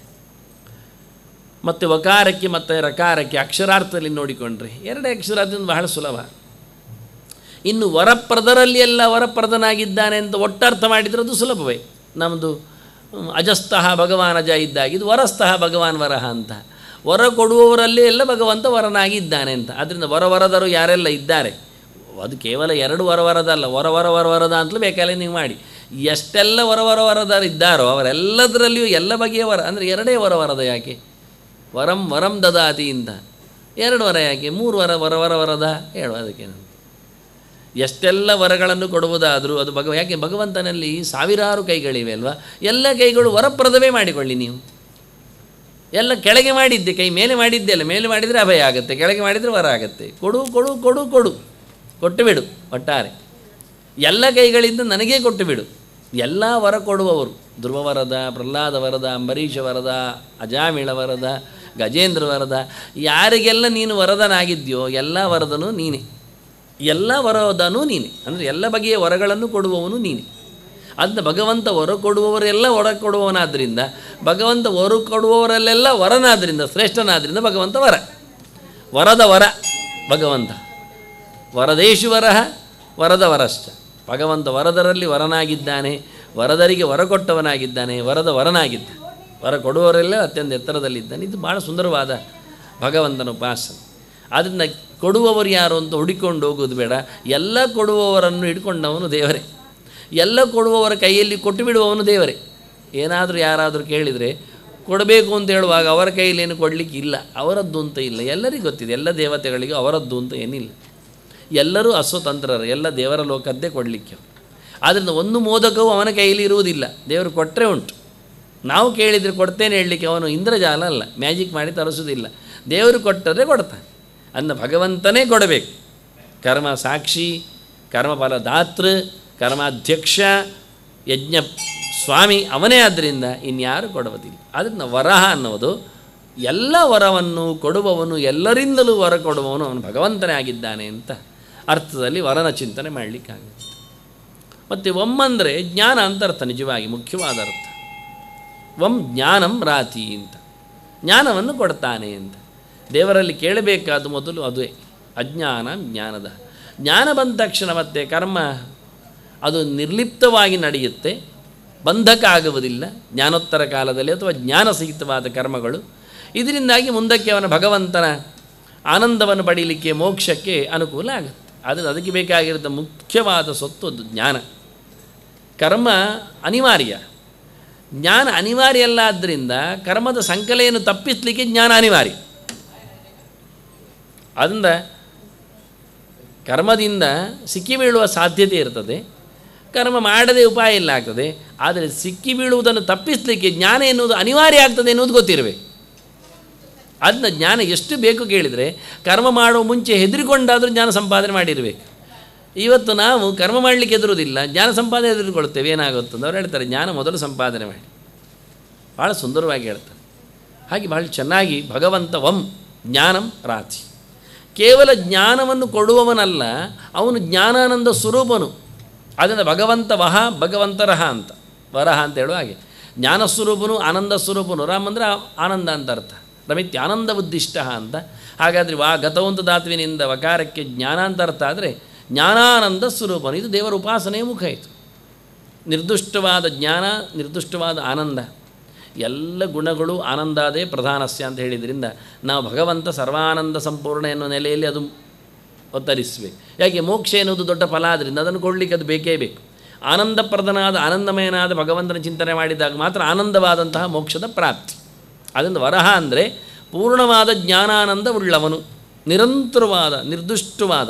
ಮತ್ತು ವಕಾರಕ್ಕೆ ಮತ್ತು ರಕಾರಕ್ಕೆ ಅಕ್ಷರಾರ್ಥದಲ್ಲಿ ನೋಡಿಕೊಂಡ್ರೆ ಎರಡೇ ಅಕ್ಷರಾರ್ಥದಿಂದ ಬಹಳ ಸುಲಭ ಇನ್ನು ವರಪ್ರದರಲ್ಲಿ ಎಲ್ಲ ವರಪ್ರದನಾಗಿದ್ದಾನೆ ಅಂತ ಒಟ್ಟರ್ಥ ಮಾಡಿದರೆ ಅದು ಸುಲಭವೇ ನಮ್ಮದು ಹ್ಮ್, ಅಜಸ್ತಃ ಭಗವಾನ್ ಅಜ ಇದ್ದಾಗ ಇದು ವರಸ್ತಃ ಭಗವಾನ್ ವರಹ ಅಂತ ವರ ಕೊಡುವವರಲ್ಲಿ ಎಲ್ಲ ಭಗವಂತ ವರನಾಗಿದ್ದಾನೆ ಅಂತ ಅದರಿಂದ ವರ ವರದರು ಯಾರೆಲ್ಲ ಇದ್ದಾರೆ ಅದು ಕೇವಲ ಎರಡು ವರ ವರದಲ್ಲ ವರ ವರ ವರ ವರದ ಅಂತಲೂ ಬೇಕಾದ್ರೆ ನೀವು ಮಾಡಿ ಎಷ್ಟೆಲ್ಲ ವರ ವರ ವರದರು ಇದ್ದಾರೋ ಅವರೆಲ್ಲದರಲ್ಲಿಯೂ ಎಲ್ಲ ಬಗೆಯ ವರ ಅಂದರೆ ಎರಡೇ ವರ ವರದ ಯಾಕೆ ವರಂ ವರಂ ದದಾತಿ ಅಂತ ಎರಡು ವರ ಯಾಕೆ ಮೂರು ವರ ವರ ವರ ವರದ ಹೇಳುವ ಅದಕ್ಕೆ ಎಷ್ಟೆಲ್ಲ ವರಗಳನ್ನು ಕೊಡುವುದಾದರೂ ಅದು ಭಗವ ಯಾಕೆ ಭಗವಂತನಲ್ಲಿ ಸಾವಿರಾರು ಕೈಗಳಿವೆ ಅಲ್ವಾ ಎಲ್ಲ ಕೈಗಳು ವರಪ್ರದವೇ ಮಾಡಿಕೊಳ್ಳಿ ನೀವು ಎಲ್ಲ ಕೆಳಗೆ ಮಾಡಿದ್ದೆ ಕೈ ಮೇಲೆ ಮಾಡಿದ್ದೆ ಅಲ್ಲ ಮೇಲೆ ಮಾಡಿದರೆ ಅಭಯ ಆಗುತ್ತೆ ಕೆಳಗೆ ಮಾಡಿದರೆ ವರ ಆಗುತ್ತೆ ಕೊಡು ಕೊಡು ಕೊಡು ಕೊಡು ಕೊಟ್ಟು ಬಿಡು ಒಟ್ಟಾರೆ ಎಲ್ಲ ಕೈಗಳಿಂದ ನನಗೇ ಕೊಟ್ಟು ಬಿಡು ಎಲ್ಲ ವರ ಕೊಡುವವರು ಧ್ರುವ ವರದ ಪ್ರಹ್ಲಾದ ವರದ ಅಂಬರೀಷ ವರದ ಅಜಾಮಿಳ ವರದ ಗಜೇಂದ್ರ ವರದ ಯಾರಿಗೆಲ್ಲ ನೀನು ವರದನಾಗಿದ್ಯೋ ಎಲ್ಲ ವರದನೂ ನೀನೇ ಎಲ್ಲ ವರದನೂ ನೀನೆ ಅಂದರೆ ಎಲ್ಲ ಬಗೆಯ ವರಗಳನ್ನು ಕೊಡುವವನು ನೀನೆ ಅದನ್ನ ಭಗವಂತ ವರ ಕೊಡುವವರೆಲ್ಲ ವರ ಕೊಡುವವನಾದ್ದರಿಂದ ಭಗವಂತ ವರ ಕೊಡುವವರಲ್ಲೆಲ್ಲ ವರನಾದ್ದರಿಂದ ಶ್ರೇಷ್ಠನಾದ್ದರಿಂದ ಭಗವಂತ ವರ ವರದ ವರ ಭಗವಂತ ವರದೇಶು ವರಹ ವರದ ವರಶ್ಚ ಭಗವಂತ ವರದರಲ್ಲಿ ವರನಾಗಿದ್ದಾನೆ ವರದರಿಗೆ ವರ ಕೊಟ್ಟವನಾಗಿದ್ದಾನೆ ವರದ ವರನಾಗಿದ್ದ ವರ ಕೊಡುವವರೆಲ್ಲ ಅತ್ಯಂತ ಎತ್ತರದಲ್ಲಿದ್ದಾನೆ ಇದು ಭಾಳ ಸುಂದರವಾದ ಭಗವಂತನ ಉಪಾಸನೆ ಆದ್ದರಿಂದ ಕೊಡುವವರು ಯಾರು ಅಂತ ಹುಡುಕೊಂಡು ಹೋಗೋದು ಬೇಡ ಎಲ್ಲ ಕೊಡುವವರನ್ನು ಹಿಡ್ಕೊಂಡವನು ದೇವರೇ ಎಲ್ಲ ಕೊಡುವವರ ಕೈಯಲ್ಲಿ ಕೊಟ್ಟು ಬಿಡುವವನು ದೇವರೇ ಏನಾದರೂ ಯಾರಾದರೂ ಕೇಳಿದರೆ ಕೊಡಬೇಕು ಅಂತ ಹೇಳುವಾಗ ಅವರ ಕೈಯಲ್ಲಿ ಏನು ಕೊಡಲಿಕ್ಕೆ ಇಲ್ಲ ಅವರದ್ದು ಅಂತ ಇಲ್ಲ ಎಲ್ಲರಿಗೂ ಗೊತ್ತಿದೆ ಎಲ್ಲ ದೇವತೆಗಳಿಗೂ ಅವರದ್ದು ಅಂತ ಏನಿಲ್ಲ ಎಲ್ಲರೂ ಅಸ್ವತಂತ್ರರು ಎಲ್ಲ ದೇವರ ಲೋಕದ್ದೇ ಕೊಡಲಿಕ್ಕೆ ಆದ್ದರಿಂದ ಒಂದು ಮೋದಕವು ಅವನ ಕೈಯಲ್ಲಿ ಇರುವುದಿಲ್ಲ ದೇವರು ಕೊಟ್ಟರೆ ಉಂಟು ನಾವು ಕೇಳಿದರೆ ಕೊಡ್ತೇನೆ ಹೇಳಲಿಕ್ಕೆ ಅವನು ಇಂದ್ರಜಾಲ ಅಲ್ಲ ಮ್ಯಾಜಿಕ್ ಮಾಡಿ ತರಿಸೋದಿಲ್ಲ ದೇವರು ಕೊಟ್ಟರೆ ಕೊಡ್ತಾನೆ ಅನ್ನ ಭಗವಂತನೇ ಕೊಡಬೇಕು ಕರ್ಮ ಸಾಕ್ಷಿ ಕರ್ಮಫಲ ದಾತೃ ಕರ್ಮಾಧ್ಯಕ್ಷ ಯಜ್ಞ ಸ್ವಾಮಿ ಅವನೇ ಆದ್ದರಿಂದ ಇನ್ಯಾರು ಕೊಡುವುದಿಲ್ಲ ಆದ್ದರಿಂದ ವರಹ ಅನ್ನೋದು ಎಲ್ಲ ವರವನ್ನು ಕೊಡುವವನು ಎಲ್ಲರಿಂದಲೂ ವರ ಕೊಡುವವನು ಅವನು ಭಗವಂತನೇ ಆಗಿದ್ದಾನೆ ಅಂತ ಅರ್ಥದಲ್ಲಿ ವರನ ಚಿಂತನೆ ಮಾಡಲಿಕ್ಕಾಗುತ್ತೆ ಮತ್ತು ಒಮ್ಮಂದರೆ ಜ್ಞಾನ ಅಂತ ಅರ್ಥ ನಿಜವಾಗಿ ಮುಖ್ಯವಾದ ಅರ್ಥ ವಂ ಜ್ಞಾನಂ ರಾತಿ ಅಂತ ಜ್ಞಾನವನ್ನು ಕೊಡ್ತಾನೆ ಅಂತ ದೇವರಲ್ಲಿ ಕೇಳಬೇಕಾದ ಮೊದಲು ಅದುವೇ ಅಜ್ಞಾನ ಜ್ಞಾನದ ಜ್ಞಾನ ಬಂದ ತಕ್ಷಣ ಮತ್ತೆ ಕರ್ಮ ಅದು ನಿರ್ಲಿಪ್ತವಾಗಿ ನಡೆಯುತ್ತೆ ಬಂಧಕ ಆಗುವುದಿಲ್ಲ ಜ್ಞಾನೋತ್ತರ ಕಾಲದಲ್ಲಿ ಅಥವಾ ಜ್ಞಾನ ಸಹಿತವಾದ ಕರ್ಮಗಳು ಇದರಿಂದಾಗಿ ಮುಂದಕ್ಕೆ ಅವನ ಭಗವಂತನ ಆನಂದವನ್ನು ಪಡೀಲಿಕ್ಕೆ ಮೋಕ್ಷಕ್ಕೆ ಅನುಕೂಲ ಆಗುತ್ತೆ ಆದರೆ ಅದಕ್ಕೆ ಬೇಕಾಗಿರೋದ ಮುಖ್ಯವಾದ ಸೊತ್ತು ಅದು ಜ್ಞಾನ ಕರ್ಮ ಅನಿವಾರ್ಯ ಜ್ಞಾನ ಅನಿವಾರ್ಯ ಅಲ್ಲ ಆದ್ದರಿಂದ ಕರ್ಮದ ಸಂಕಲೆಯನ್ನು ತಪ್ಪಿಸಲಿಕ್ಕೆ ಜ್ಞಾನ ಅನಿವಾರ್ಯ ಆದ್ದರಿಂದ ಕರ್ಮದಿಂದ ಸಿಕ್ಕಿ ಬೀಳುವ ಸಾಧ್ಯತೆ ಇರ್ತದೆ ಕರ್ಮ ಮಾಡದೆ ಉಪಾಯ ಇಲ್ಲ ಆಗ್ತದೆ ಆದರೆ ಸಿಕ್ಕಿ ಬೀಳುವುದನ್ನು ತಪ್ಪಿಸಲಿಕ್ಕೆ ಜ್ಞಾನ ಎನ್ನುವುದು ಅನಿವಾರ್ಯ ಆಗ್ತದೆ ಎನ್ನುವುದು ಗೊತ್ತಿರಬೇಕು ಅದನ್ನ ಜ್ಞಾನ ಎಷ್ಟು ಬೇಕು ಕೇಳಿದರೆ ಕರ್ಮ ಮಾಡುವ ಮುಂಚೆ ಹೆದರಿಕೊಂಡಾದರೂ ಜ್ಞಾನ ಸಂಪಾದನೆ ಮಾಡಿರಬೇಕು ಇವತ್ತು ನಾವು ಕರ್ಮ ಮಾಡಲಿಕ್ಕೆ ಎದುರುವುದಿಲ್ಲ ಜ್ಞಾನ ಸಂಪಾದನೆ ಎದುರುಕೊಳ್ತೇವೆ ಏನಾಗುತ್ತೆ ಅಂತ ಅವ್ರು ಹೇಳ್ತಾರೆ ಜ್ಞಾನ ಮೊದಲು ಸಂಪಾದನೆ ಮಾಡಿ ಭಾಳ ಸುಂದರವಾಗಿ ಹೇಳ್ತಾರೆ ಹಾಗೆ ಭಾಳ ಚೆನ್ನಾಗಿ ಭಗವಂತ ವಂ ಜ್ಞಾನಂ ರಾತಿ ಕೇವಲ ಜ್ಞಾನವನ್ನು ಕೊಡುವವನಲ್ಲ ಅವನು ಜ್ಞಾನಾನಂದ ಸ್ವರೂಪನು ಅದರಿಂದ ಭಗವಂತ ವಹ ಭಗವಂತರಹ ಅಂತ ವರಹ ಅಂತ ಹೇಳುವ ಹಾಗೆ ಜ್ಞಾನ ಸ್ವರೂಪನು ಆನಂದ ಸ್ವರೂಪನು ರಾಮ ಅಂದರೆ ಆನಂದ ಅಂತ ಅರ್ಥ ರಮಿತ್ಯ ಆನಂದ ಉದ್ದಿಷ್ಟ ಅಂತ ಹಾಗಾದರೆ ವಾ ಗತವಂತ ಧಾತುವಿನಿಂದ ವಕಾರಕ್ಕೆ ಜ್ಞಾನ ಅಂತ ಅರ್ಥ ಆದರೆ ಜ್ಞಾನಾನಂದ ಸ್ವರೂಪನು ಇದು ದೇವರ ಉಪಾಸನೆಯ ಮುಖ ಇದು ನಿರ್ದುಷ್ಟವಾದ ಜ್ಞಾನ ನಿರ್ದುಷ್ಟವಾದ ಆನಂದ ಎಲ್ಲ ಗುಣಗಳು ಆನಂದಾದೇ ಪ್ರಧಾನಸ್ಯ ಅಂತ ಹೇಳಿದ್ರಿಂದ ನಾವು ಭಗವಂತ ಸರ್ವಾನಂದ ಸಂಪೂರ್ಣ ಎನ್ನುವ ನೆಲೆಯಲ್ಲಿ ಅದು ಒತ್ತರಿಸಬೇಕು ಯಾಕೆ ಮೋಕ್ಷ ಎನ್ನುವುದು ದೊಡ್ಡ ಫಲ ಆದ್ದರಿಂದ ಅದನ್ನು ಕೊಡಲಿಕ್ಕೆ ಅದು ಬೇಕೇ ಬೇಕು ಆನಂದಪ್ರದನಾದ ಆನಂದಮಯನಾದ ಭಗವಂತನ ಚಿಂತನೆ ಮಾಡಿದಾಗ ಮಾತ್ರ ಆನಂದವಾದಂತಹ ಮೋಕ್ಷದ ಪ್ರಾಪ್ತಿ ಅದರಿಂದ ವರಹ ಅಂದರೆ ಪೂರ್ಣವಾದ ಜ್ಞಾನಾನಂದ ಉಳ್ಳವನು ನಿರಂತರವಾದ ನಿರ್ದುಷ್ಟವಾದ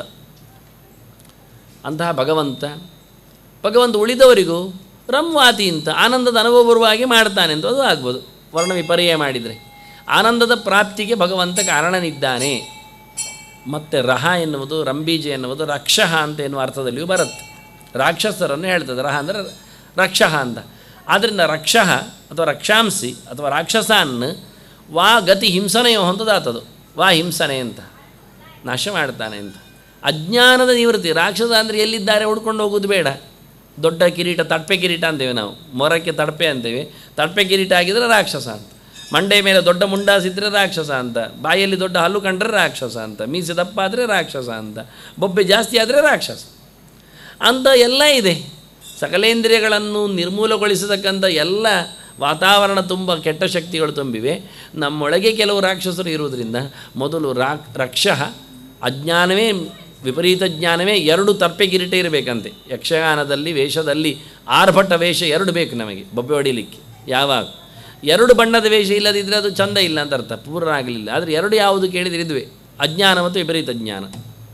ಅಂತಹ ಭಗವಂತ ಭಗವಂತ ಉಳಿದವರಿಗೂ ರಮ್ವಾತಿ ಅಂತ ಆನಂದದ ಅನುಭವ ಬರುವ ಹಾಗೆ ಮಾಡ್ತಾನೆ ಅಂತ ಅದು ಆಗ್ಬೋದು ವರ್ಣ ವಿಪರ್ಯ ಮಾಡಿದರೆ ಆನಂದದ ಪ್ರಾಪ್ತಿಗೆ ಭಗವಂತ ಕಾರಣನಿದ್ದಾನೆ ಮತ್ತು ರಹ ಎನ್ನುವುದು ರಂಬೀಜ ಎನ್ನುವುದು ರಕ್ಷಃ ಅಂತ ಎನ್ನುವ ಅರ್ಥದಲ್ಲಿಯೂ ಬರುತ್ತೆ ರಾಕ್ಷಸರನ್ನು ಹೇಳ್ತದೆ ರಹ ಅಂದರೆ ರಕ್ಷಃ ಅಂತ ಆದ್ದರಿಂದ ರಕ್ಷಃ ಅಥವಾ ರಕ್ಷಾಂಸಿ ಅಥವಾ ರಾಕ್ಷಸಾನ್ ವಾ ಗತಿ ಹಿಂಸನೆಯೋ ಅಂತದಾತದು ವಾ ಹಿಂಸನೆ ಅಂತ ನಾಶ ಮಾಡ್ತಾನೆ ಅಂತ ಅಜ್ಞಾನದ ನಿವೃತ್ತಿ ರಾಕ್ಷಸ ಅಂದರೆ ಎಲ್ಲಿದ್ದಾರೆ ಹುಡ್ಕೊಂಡು ಹೋಗೋದು ಬೇಡ ದೊಡ್ಡ ಕಿರೀಟ ತಡ್ಪೆ ಕಿರೀಟ ಅಂತೇವೆ ನಾವು ಮೊರಕ್ಕೆ ತಡ್ಪೆ ಅಂತೇವೆ ತಡ್ಪೆ ಕಿರೀಟ ಆಗಿದ್ರೆ ರಾಕ್ಷಸ ಅಂತ ಮಂಡೆ ಮೇಲೆ ದೊಡ್ಡ ಮುಂಡಾಸಿದ್ರೆ ರಾಕ್ಷಸ ಅಂತ ಬಾಯಲ್ಲಿ ದೊಡ್ಡ ಹಲ್ಲು ಕಂಡ್ರೆ ರಾಕ್ಷಸ ಅಂತ ಮೀಸೆ ದಪ್ಪ ಆದರೆ ರಾಕ್ಷಸ ಅಂತ ಬೊಬ್ಬೆ ಜಾಸ್ತಿ ಆದರೆ ರಾಕ್ಷಸ ಅಂತ ಎಲ್ಲ ಇದೆ ಸಕಲೇಂದ್ರಿಯಗಳನ್ನು ನಿರ್ಮೂಲಗೊಳಿಸತಕ್ಕಂಥ ಎಲ್ಲ ವಾತಾವರಣ ತುಂಬ ಕೆಟ್ಟ ಶಕ್ತಿಗಳು ತುಂಬಿವೆ ನಮ್ಮೊಳಗೆ ಕೆಲವು ರಾಕ್ಷಸರು ಇರುವುದರಿಂದ ಮೊದಲು ರಾಕ್ ರಕ್ಷಃ ಅಜ್ಞಾನವೇ ವಿಪರೀತ ಜ್ಞಾನವೇ ಎರಡು ತರ್ಪೆ ಕಿರೀಟ ಇರಬೇಕಂತೆ ಯಕ್ಷಗಾನದಲ್ಲಿ ವೇಷದಲ್ಲಿ ಆರ್ಭಟ ವೇಷ ಎರಡು ಬೇಕು ನಮಗೆ ಬೊಬ್ಬೆ ಹೊಡಿಲಿಕ್ಕೆ ಯಾವಾಗ ಎರಡು ಬಣ್ಣದ ವೇಷ ಇಲ್ಲದಿದ್ದರೆ ಅದು ಚಂದ ಇಲ್ಲ ಅಂತ ಅರ್ಥ ಪೂರ್ಣ ಆಗಲಿಲ್ಲ ಆದರೆ ಎರಡು ಯಾವುದು ಕೇಳಿದರೆ ಇದುವೆ ಅಜ್ಞಾನ ಮತ್ತು ವಿಪರೀತ ಜ್ಞಾನ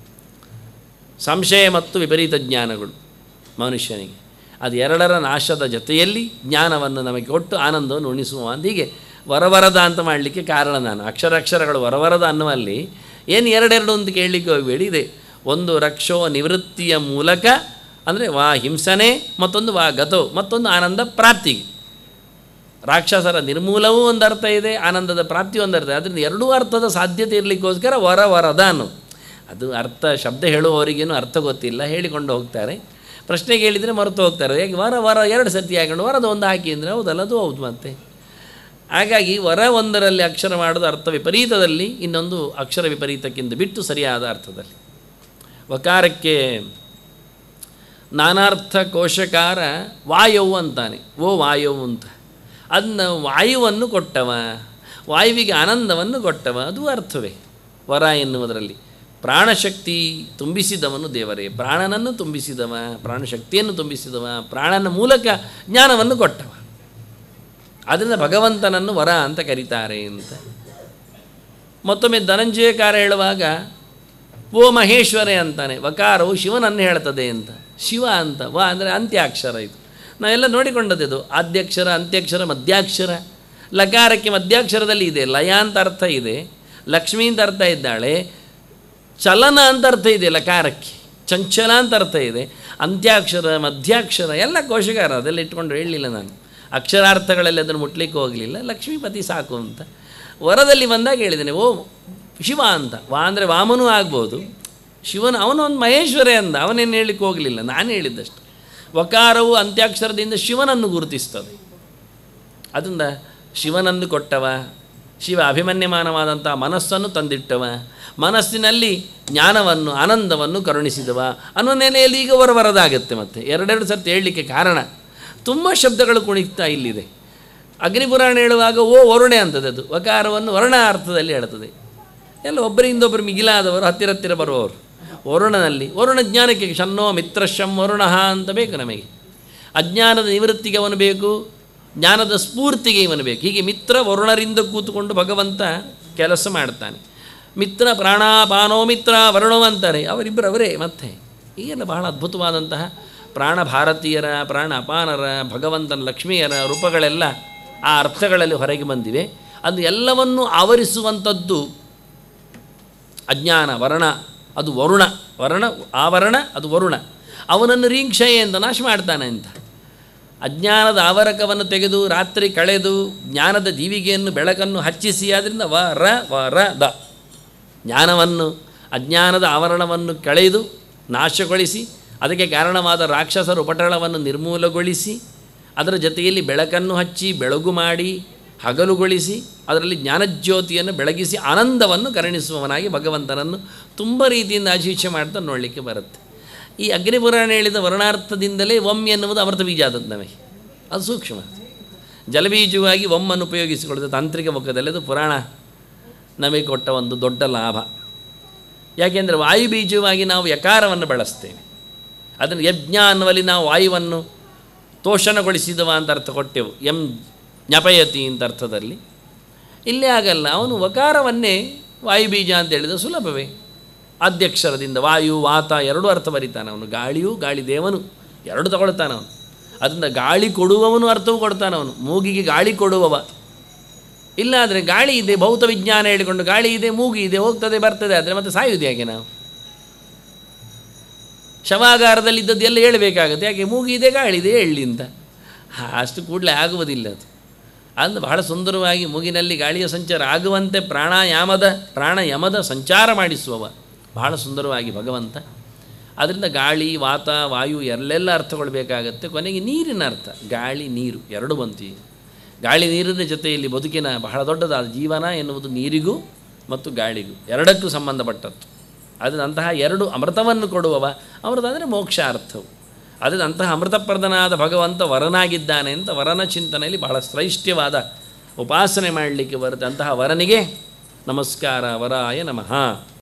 ಸಂಶಯ ಮತ್ತು ವಿಪರೀತ ಜ್ಞಾನಗಳು ಮನುಷ್ಯನಿಗೆ ಅದು ಎರಡರ ನಾಶದ ಜೊತೆಯಲ್ಲಿ ಜ್ಞಾನವನ್ನು ನಮಗೆ ಕೊಟ್ಟು ಆನಂದವನ್ನು ಉಣಿಸುವ ಅಂತ ಹೀಗೆ ವರವರದ ಅಂತ ಮಾಡಲಿಕ್ಕೆ ಕಾರಣ ನಾನು ಅಕ್ಷರ ಅಕ್ಷರಗಳು ವರವರದ ಅನ್ನುವಲ್ಲಿ ಏನು ಎರಡೆರಡು ಅಂತ ಕೇಳಲಿಕ್ಕೆ ಹೋಗಬೇಡಿ ಇದೆ ಒಂದು ರಕ್ಷೋ ನಿವೃತ್ತಿಯ ಮೂಲಕ ಅಂದರೆ ವಾ ಹಿಂಸನೆ ಮತ್ತೊಂದು ವಾ ಗತೋ ಮತ್ತೊಂದು ಆನಂದ ಪ್ರಾಪ್ತಿಗೆ ರಾಕ್ಷಸರ ನಿರ್ಮೂಲವೂ ಒಂದು ಅರ್ಥ ಇದೆ ಆನಂದದ ಪ್ರಾಪ್ತಿ ಒಂದು ಅರ್ಥ ಅದರಿಂದ ಎರಡೂ ಅರ್ಥದ ಸಾಧ್ಯತೆ ಇರಲಿಕ್ಕೋಸ್ಕರ ವರ ವರದ ಅನ್ನು ಅದು ಅರ್ಥ ಶಬ್ದ ಹೇಳುವವರಿಗೇನು ಅರ್ಥ ಗೊತ್ತಿಲ್ಲ ಹೇಳಿಕೊಂಡು ಹೋಗ್ತಾರೆ ಪ್ರಶ್ನೆ ಕೇಳಿದರೆ ಮರೆತು ಹೋಗ್ತಾರೆ ಹೇಗೆ ವರ ವರ ಎರಡು ಸತಿ ಹಾಕೊಂಡು ವರದ ಒಂದು ಹಾಕಿ ಅಂದರೆ ಹೌದಲ್ಲ ಅದು ಹೌದು ಮತ್ತೆ ಹಾಗಾಗಿ ವರ ಒಂದರಲ್ಲಿ ಅಕ್ಷರ ಮಾಡೋದು ಅರ್ಥ ವಿಪರೀತದಲ್ಲಿ ಇನ್ನೊಂದು ಅಕ್ಷರ ವಿಪರೀತಕ್ಕಿಂತ ಬಿಟ್ಟು ಸರಿಯಾದ ಅರ್ಥದಲ್ಲಿ ವಕಾರಕ್ಕೆ ನಾನಾರ್ಥ ಕೋಶಕಾರ ವಾಯವು ಅಂತಾನೆ ಓ ವಾಯವು ಅಂತ ಅದನ್ನ ವಾಯುವನ್ನು ಕೊಟ್ಟವ ವಾಯುವಿಗೆ ಆನಂದವನ್ನು ಕೊಟ್ಟವ ಅದು ಅರ್ಥವೇ ವರ ಎನ್ನುವುದರಲ್ಲಿ ಪ್ರಾಣಶಕ್ತಿ ತುಂಬಿಸಿದವನು ದೇವರೇ ಪ್ರಾಣನನ್ನು ತುಂಬಿಸಿದವ ಪ್ರಾಣಶಕ್ತಿಯನ್ನು ತುಂಬಿಸಿದವ ಪ್ರಾಣನ ಮೂಲಕ ಜ್ಞಾನವನ್ನು ಕೊಟ್ಟವ ಅದರಿಂದ ಭಗವಂತನನ್ನು ವರ ಅಂತ ಕರೀತಾರೆ ಅಂತ ಮತ್ತೊಮ್ಮೆ ಧನಂಜಯಕಾರ ಹೇಳುವಾಗ ಓ ಮಹೇಶ್ವರೇ ಅಂತಾನೆ ವಕಾರವು ಶಿವನನ್ನು ಹೇಳ್ತದೆ ಅಂತ ಶಿವ ಅಂತ ವ ಅಂದರೆ ಅಂತ್ಯಾಕ್ಷರ ಇದು ನಾವೆಲ್ಲ ನೋಡಿಕೊಂಡದ್ದು ಇದು ಆದ್ಯಕ್ಷರ ಅಂತ್ಯಕ್ಷರ ಮಧ್ಯಾಕ್ಷರ ಲಕಾರಕ್ಕೆ ಮಧ್ಯಾಕ್ಷರದಲ್ಲಿ ಇದೆ ಲಯ ಅಂತ ಅರ್ಥ ಇದೆ ಲಕ್ಷ್ಮಿ ಅಂತ ಅರ್ಥ ಇದ್ದಾಳೆ ಚಲನ ಅಂತ ಅರ್ಥ ಇದೆ ಲಕಾರಕ್ಕೆ ಚಂಚಲ ಅಂತ ಅರ್ಥ ಇದೆ ಅಂತ್ಯಾಕ್ಷರ ಮಧ್ಯಾಕ್ಷರ ಎಲ್ಲ ಕೋಶಕಾರ ಅದೆಲ್ಲ ಇಟ್ಕೊಂಡು ಹೇಳಲಿಲ್ಲ ನಾನು ಅಕ್ಷರಾರ್ಥಗಳಲ್ಲಿ ಅದನ್ನು ಮುಟ್ಲಿಕ್ಕೆ ಹೋಗಲಿಲ್ಲ ಲಕ್ಷ್ಮೀಪತಿ ಸಾಕು ಅಂತ ವರದಲ್ಲಿ ಬಂದಾಗ ಹೇಳಿದ್ದೇನೆ ಓ ಶಿವ ಅಂತ ವಾ ಅಂದರೆ ವಾಮನೂ ಆಗ್ಬೋದು ಶಿವನು ಅವನು ಒಂದು ಮಹೇಶ್ವರೇ ಅಂದ ಅವನೇನು ಹೇಳಲಿಕ್ಕೆ ಹೋಗಲಿಲ್ಲ ನಾನು ಹೇಳಿದ್ದಷ್ಟು ವಕಾರವು ಅಂತ್ಯಾಕ್ಷರದಿಂದ ಶಿವನನ್ನು ಗುರುತಿಸ್ತದೆ ಅದರಿಂದ ಶಿವನನ್ನು ಕೊಟ್ಟವ ಶಿವ ಅಭಿಮನ್ಯಮಾನವಾದಂಥ ಮನಸ್ಸನ್ನು ತಂದಿಟ್ಟವ ಮನಸ್ಸಿನಲ್ಲಿ ಜ್ಞಾನವನ್ನು ಆನಂದವನ್ನು ಕರುಣಿಸಿದವ ಅನ್ನೋ ನೆಲೆಯಲ್ಲಿ ಈಗ ಹೊರಬರದಾಗತ್ತೆ ಮತ್ತೆ ಎರಡೆರಡು ಸರ್ತಿ ಹೇಳಲಿಕ್ಕೆ ಕಾರಣ ತುಂಬ ಶಬ್ದಗಳು ಕುಣಿತಾ ಇಲ್ಲಿದೆ ಅಗ್ನಿಪುರಾಣ ಹೇಳುವಾಗ ಓ ವರುಣೆ ಅಂತದೆ ಅದು ವಕಾರವನ್ನು ವರ್ಣ ಅರ್ಥದಲ್ಲಿ ಹೇಳ್ತದೆ ಎಲ್ಲ ಒಬ್ಬರಿಂದ ಒಬ್ಬರು ಮಿಗಿಲಾದವರು ಹತ್ತಿರ ಹತ್ತಿರ ಬರುವವರು ವರುಣನಲ್ಲಿ ವರುಣ ಜ್ಞಾನಕ್ಕೆ ಶನ್ನೋ ಮಿತ್ರಶಂ ವರುಣ ಅಂತ ಬೇಕು ನಮಗೆ ಅಜ್ಞಾನದ ನಿವೃತ್ತಿಗೆ ಅವನು ಬೇಕು ಜ್ಞಾನದ ಸ್ಫೂರ್ತಿಗೆ ಇವನು ಬೇಕು ಹೀಗೆ ಮಿತ್ರ ವರುಣರಿಂದ ಕೂತುಕೊಂಡು ಭಗವಂತ ಕೆಲಸ ಮಾಡ್ತಾನೆ ಮಿತ್ರ ಪ್ರಾಣಾಪಾನೋ ಮಿತ್ರ ವರುಣೋ ಅಂತಾರೆ ಅವರಿಬ್ಬರು ಅವರೇ ಮತ್ತೆ ಹೀಗೆಲ್ಲ ಬಹಳ ಅದ್ಭುತವಾದಂತಹ ಪ್ರಾಣ ಭಾರತೀಯರ ಪ್ರಾಣ ಅಪಾನರ ಭಗವಂತನ ಲಕ್ಷ್ಮಿಯರ ರೂಪಗಳೆಲ್ಲ ಆ ಅರ್ಥಗಳಲ್ಲಿ ಹೊರಗೆ ಬಂದಿವೆ ಅದು ಎಲ್ಲವನ್ನು ಆವರಿಸುವಂಥದ್ದು ಅಜ್ಞಾನ ವರ್ಣ ಅದು ವರುಣ ವರ್ಣ ಆವರಣ ಅದು ವರುಣ ಅವನನ್ನು ರೀಕ್ಷಯೆಯಿಂದ ನಾಶ ಮಾಡ್ತಾನೆ ಅಂತ ಅಜ್ಞಾನದ ಆವರಕವನ್ನು ತೆಗೆದು ರಾತ್ರಿ ಕಳೆದು ಜ್ಞಾನದ ದೀವಿಗೆಯನ್ನು ಬೆಳಕನ್ನು ಹಚ್ಚಿಸಿ ಅದರಿಂದ ವ ರ ವ ರ ದ ಜ್ಞಾನವನ್ನು ಅಜ್ಞಾನದ ಆವರಣವನ್ನು ಕಳೆದು ನಾಶಗೊಳಿಸಿ ಅದಕ್ಕೆ ಕಾರಣವಾದ ರಾಕ್ಷಸರ ಉಪಟಳವನ್ನು ನಿರ್ಮೂಲಗೊಳಿಸಿ ಅದರ ಜೊತೆಯಲ್ಲಿ ಬೆಳಕನ್ನು ಹಚ್ಚಿ ಬೆಳಗು ಮಾಡಿ ಹಗಲುಗೊಳಿಸಿ ಅದರಲ್ಲಿ ಜ್ಞಾನಜ್ಯೋತಿಯನ್ನು ಬೆಳಗಿಸಿ ಆನಂದವನ್ನು ಕರುಣಿಸುವವನಾಗಿ ಭಗವಂತನನ್ನು ತುಂಬ ರೀತಿಯಿಂದ ಆಶೀರ್ಷೆ ಮಾಡ್ತಾ ನೋಡಲಿಕ್ಕೆ ಬರುತ್ತೆ ಈ ಅಗ್ನಿಪುರಾಣ ಹೇಳಿದ ವರ್ಣಾರ್ಥದಿಂದಲೇ ಒಮ್ ಎನ್ನುವುದು ಅಮೃತ ಬೀಜ ಆದದ್ದು ನಮಗೆ ಅದು ಸೂಕ್ಷ್ಮ ಜಲಬೀಜವಾಗಿ ಒಮ್ಮನ್ನು ಉಪಯೋಗಿಸಿಕೊಳ್ಳುತ್ತೆ ತಾಂತ್ರಿಕ ಮುಖದಲ್ಲಿ ಅದು ಪುರಾಣ ನಮಗೆ ಕೊಟ್ಟ ಒಂದು ದೊಡ್ಡ ಲಾಭ ಯಾಕೆಂದರೆ ವಾಯು ಬೀಜವಾಗಿ ನಾವು ಯಕಾರವನ್ನು ಬಳಸ್ತೇವೆ ಅದನ್ನು ಯಜ್ಞ ಅನ್ನುವಲ್ಲಿ ನಾವು ವಾಯುವನ್ನು ತೋಷಣಗೊಳಿಸಿದವ ಅಂತ ಅರ್ಥ ಕೊಟ್ಟೆವು ಎಂ ಜ್ಞಪಯತಿ ಅಂತ ಅರ್ಥದಲ್ಲಿ ಇಲ್ಲೇ ಆಗಲ್ಲ ಅವನು ವಕಾರವನ್ನೇ ವಾಯುಬೀಜ ಅಂತ ಹೇಳಿದ ಸುಲಭವೇ ಅಧ್ಯಕ್ಷರದಿಂದ ವಾಯು ವಾತ ಎರಡೂ ಅರ್ಥ ಬರೀತಾನೆ ಅವನು ಗಾಳಿಯೂ ಗಾಳಿ ದೇವನು ಎರಡು ತಗೊಳ್ತಾನೆ ಅವನು ಅದರಿಂದ ಗಾಳಿ ಕೊಡುವವನು ಅರ್ಥವೂ ಕೊಡ್ತಾನೆ ಅವನು ಮೂಗಿಗೆ ಗಾಳಿ ಕೊಡುವವ ಇಲ್ಲಾದರೆ ಗಾಳಿ ಇದೆ ಭೌತ ವಿಜ್ಞಾನ ಹೇಳಿಕೊಂಡು ಗಾಳಿ ಇದೆ ಮೂಗಿ ಇದೆ ಹೋಗ್ತದೆ ಬರ್ತದೆ ಆದರೆ ಮತ್ತೆ ಸಾಯುವುದು ಯಾಕೆ ನಾವು ಶವಾಗಾರದಲ್ಲಿ ಇದ್ದದ್ದು ಎಲ್ಲ ಹೇಳಬೇಕಾಗುತ್ತೆ ಯಾಕೆ ಮೂಗಿದೆ ಗಾಳಿ ಇದೆ ಹೇಳಿ ಅಂತ ಅಷ್ಟು ಕೂಡಲೇ ಆಗುವುದಿಲ್ಲ ಅದು ಅಂದು ಬಹಳ ಸುಂದರವಾಗಿ ಮೂಗಿನಲ್ಲಿ ಗಾಳಿಯ ಸಂಚಾರ ಆಗುವಂತೆ ಪ್ರಾಣಾಯಾಮದ ಪ್ರಾಣಯಮದ ಸಂಚಾರ ಮಾಡಿಸುವವ ಬಹಳ ಸುಂದರವಾಗಿ ಭಗವಂತ ಅದರಿಂದ ಗಾಳಿ ವಾತ ವಾಯು ಎಲ್ಲೆಲ್ಲ ಅರ್ಥಗೊಳ್ಬೇಕಾಗತ್ತೆ ಕೊನೆಗೆ ನೀರಿನ ಅರ್ಥ ಗಾಳಿ ನೀರು ಎರಡು ಬಂತು ಈಗ ಗಾಳಿ ನೀರಿನ ಜೊತೆಯಲ್ಲಿ ಬದುಕಿನ ಬಹಳ ದೊಡ್ಡದಾದ ಜೀವನ ಎನ್ನುವುದು ನೀರಿಗೂ ಮತ್ತು ಗಾಳಿಗೂ ಎರಡಕ್ಕೂ ಸಂಬಂಧಪಟ್ಟದ್ದು ಅದರಿಂದ ಅಂತಹ ಎರಡು ಅಮೃತವನ್ನು ಕೊಡುವವ ಅಮೃತ ಅಂದರೆ ಮೋಕ್ಷ ಅರ್ಥವು ಅದರಿಂದ ಅಂತಹ ಅಮೃತಪ್ರದನಾದ ಭಗವಂತ ವರನಾಗಿದ್ದಾನೆ ಅಂತ ವರನ ಚಿಂತನೆಯಲ್ಲಿ ಬಹಳ ಶ್ರೈಷ್ಠ್ಯವಾದ ಉಪಾಸನೆ ಮಾಡಲಿಕ್ಕೆ ಬರುತ್ತೆ ಅಂತಹ ವರನಿಗೆ ನಮಸ್ಕಾರ ವರಾಯ ನಮಃ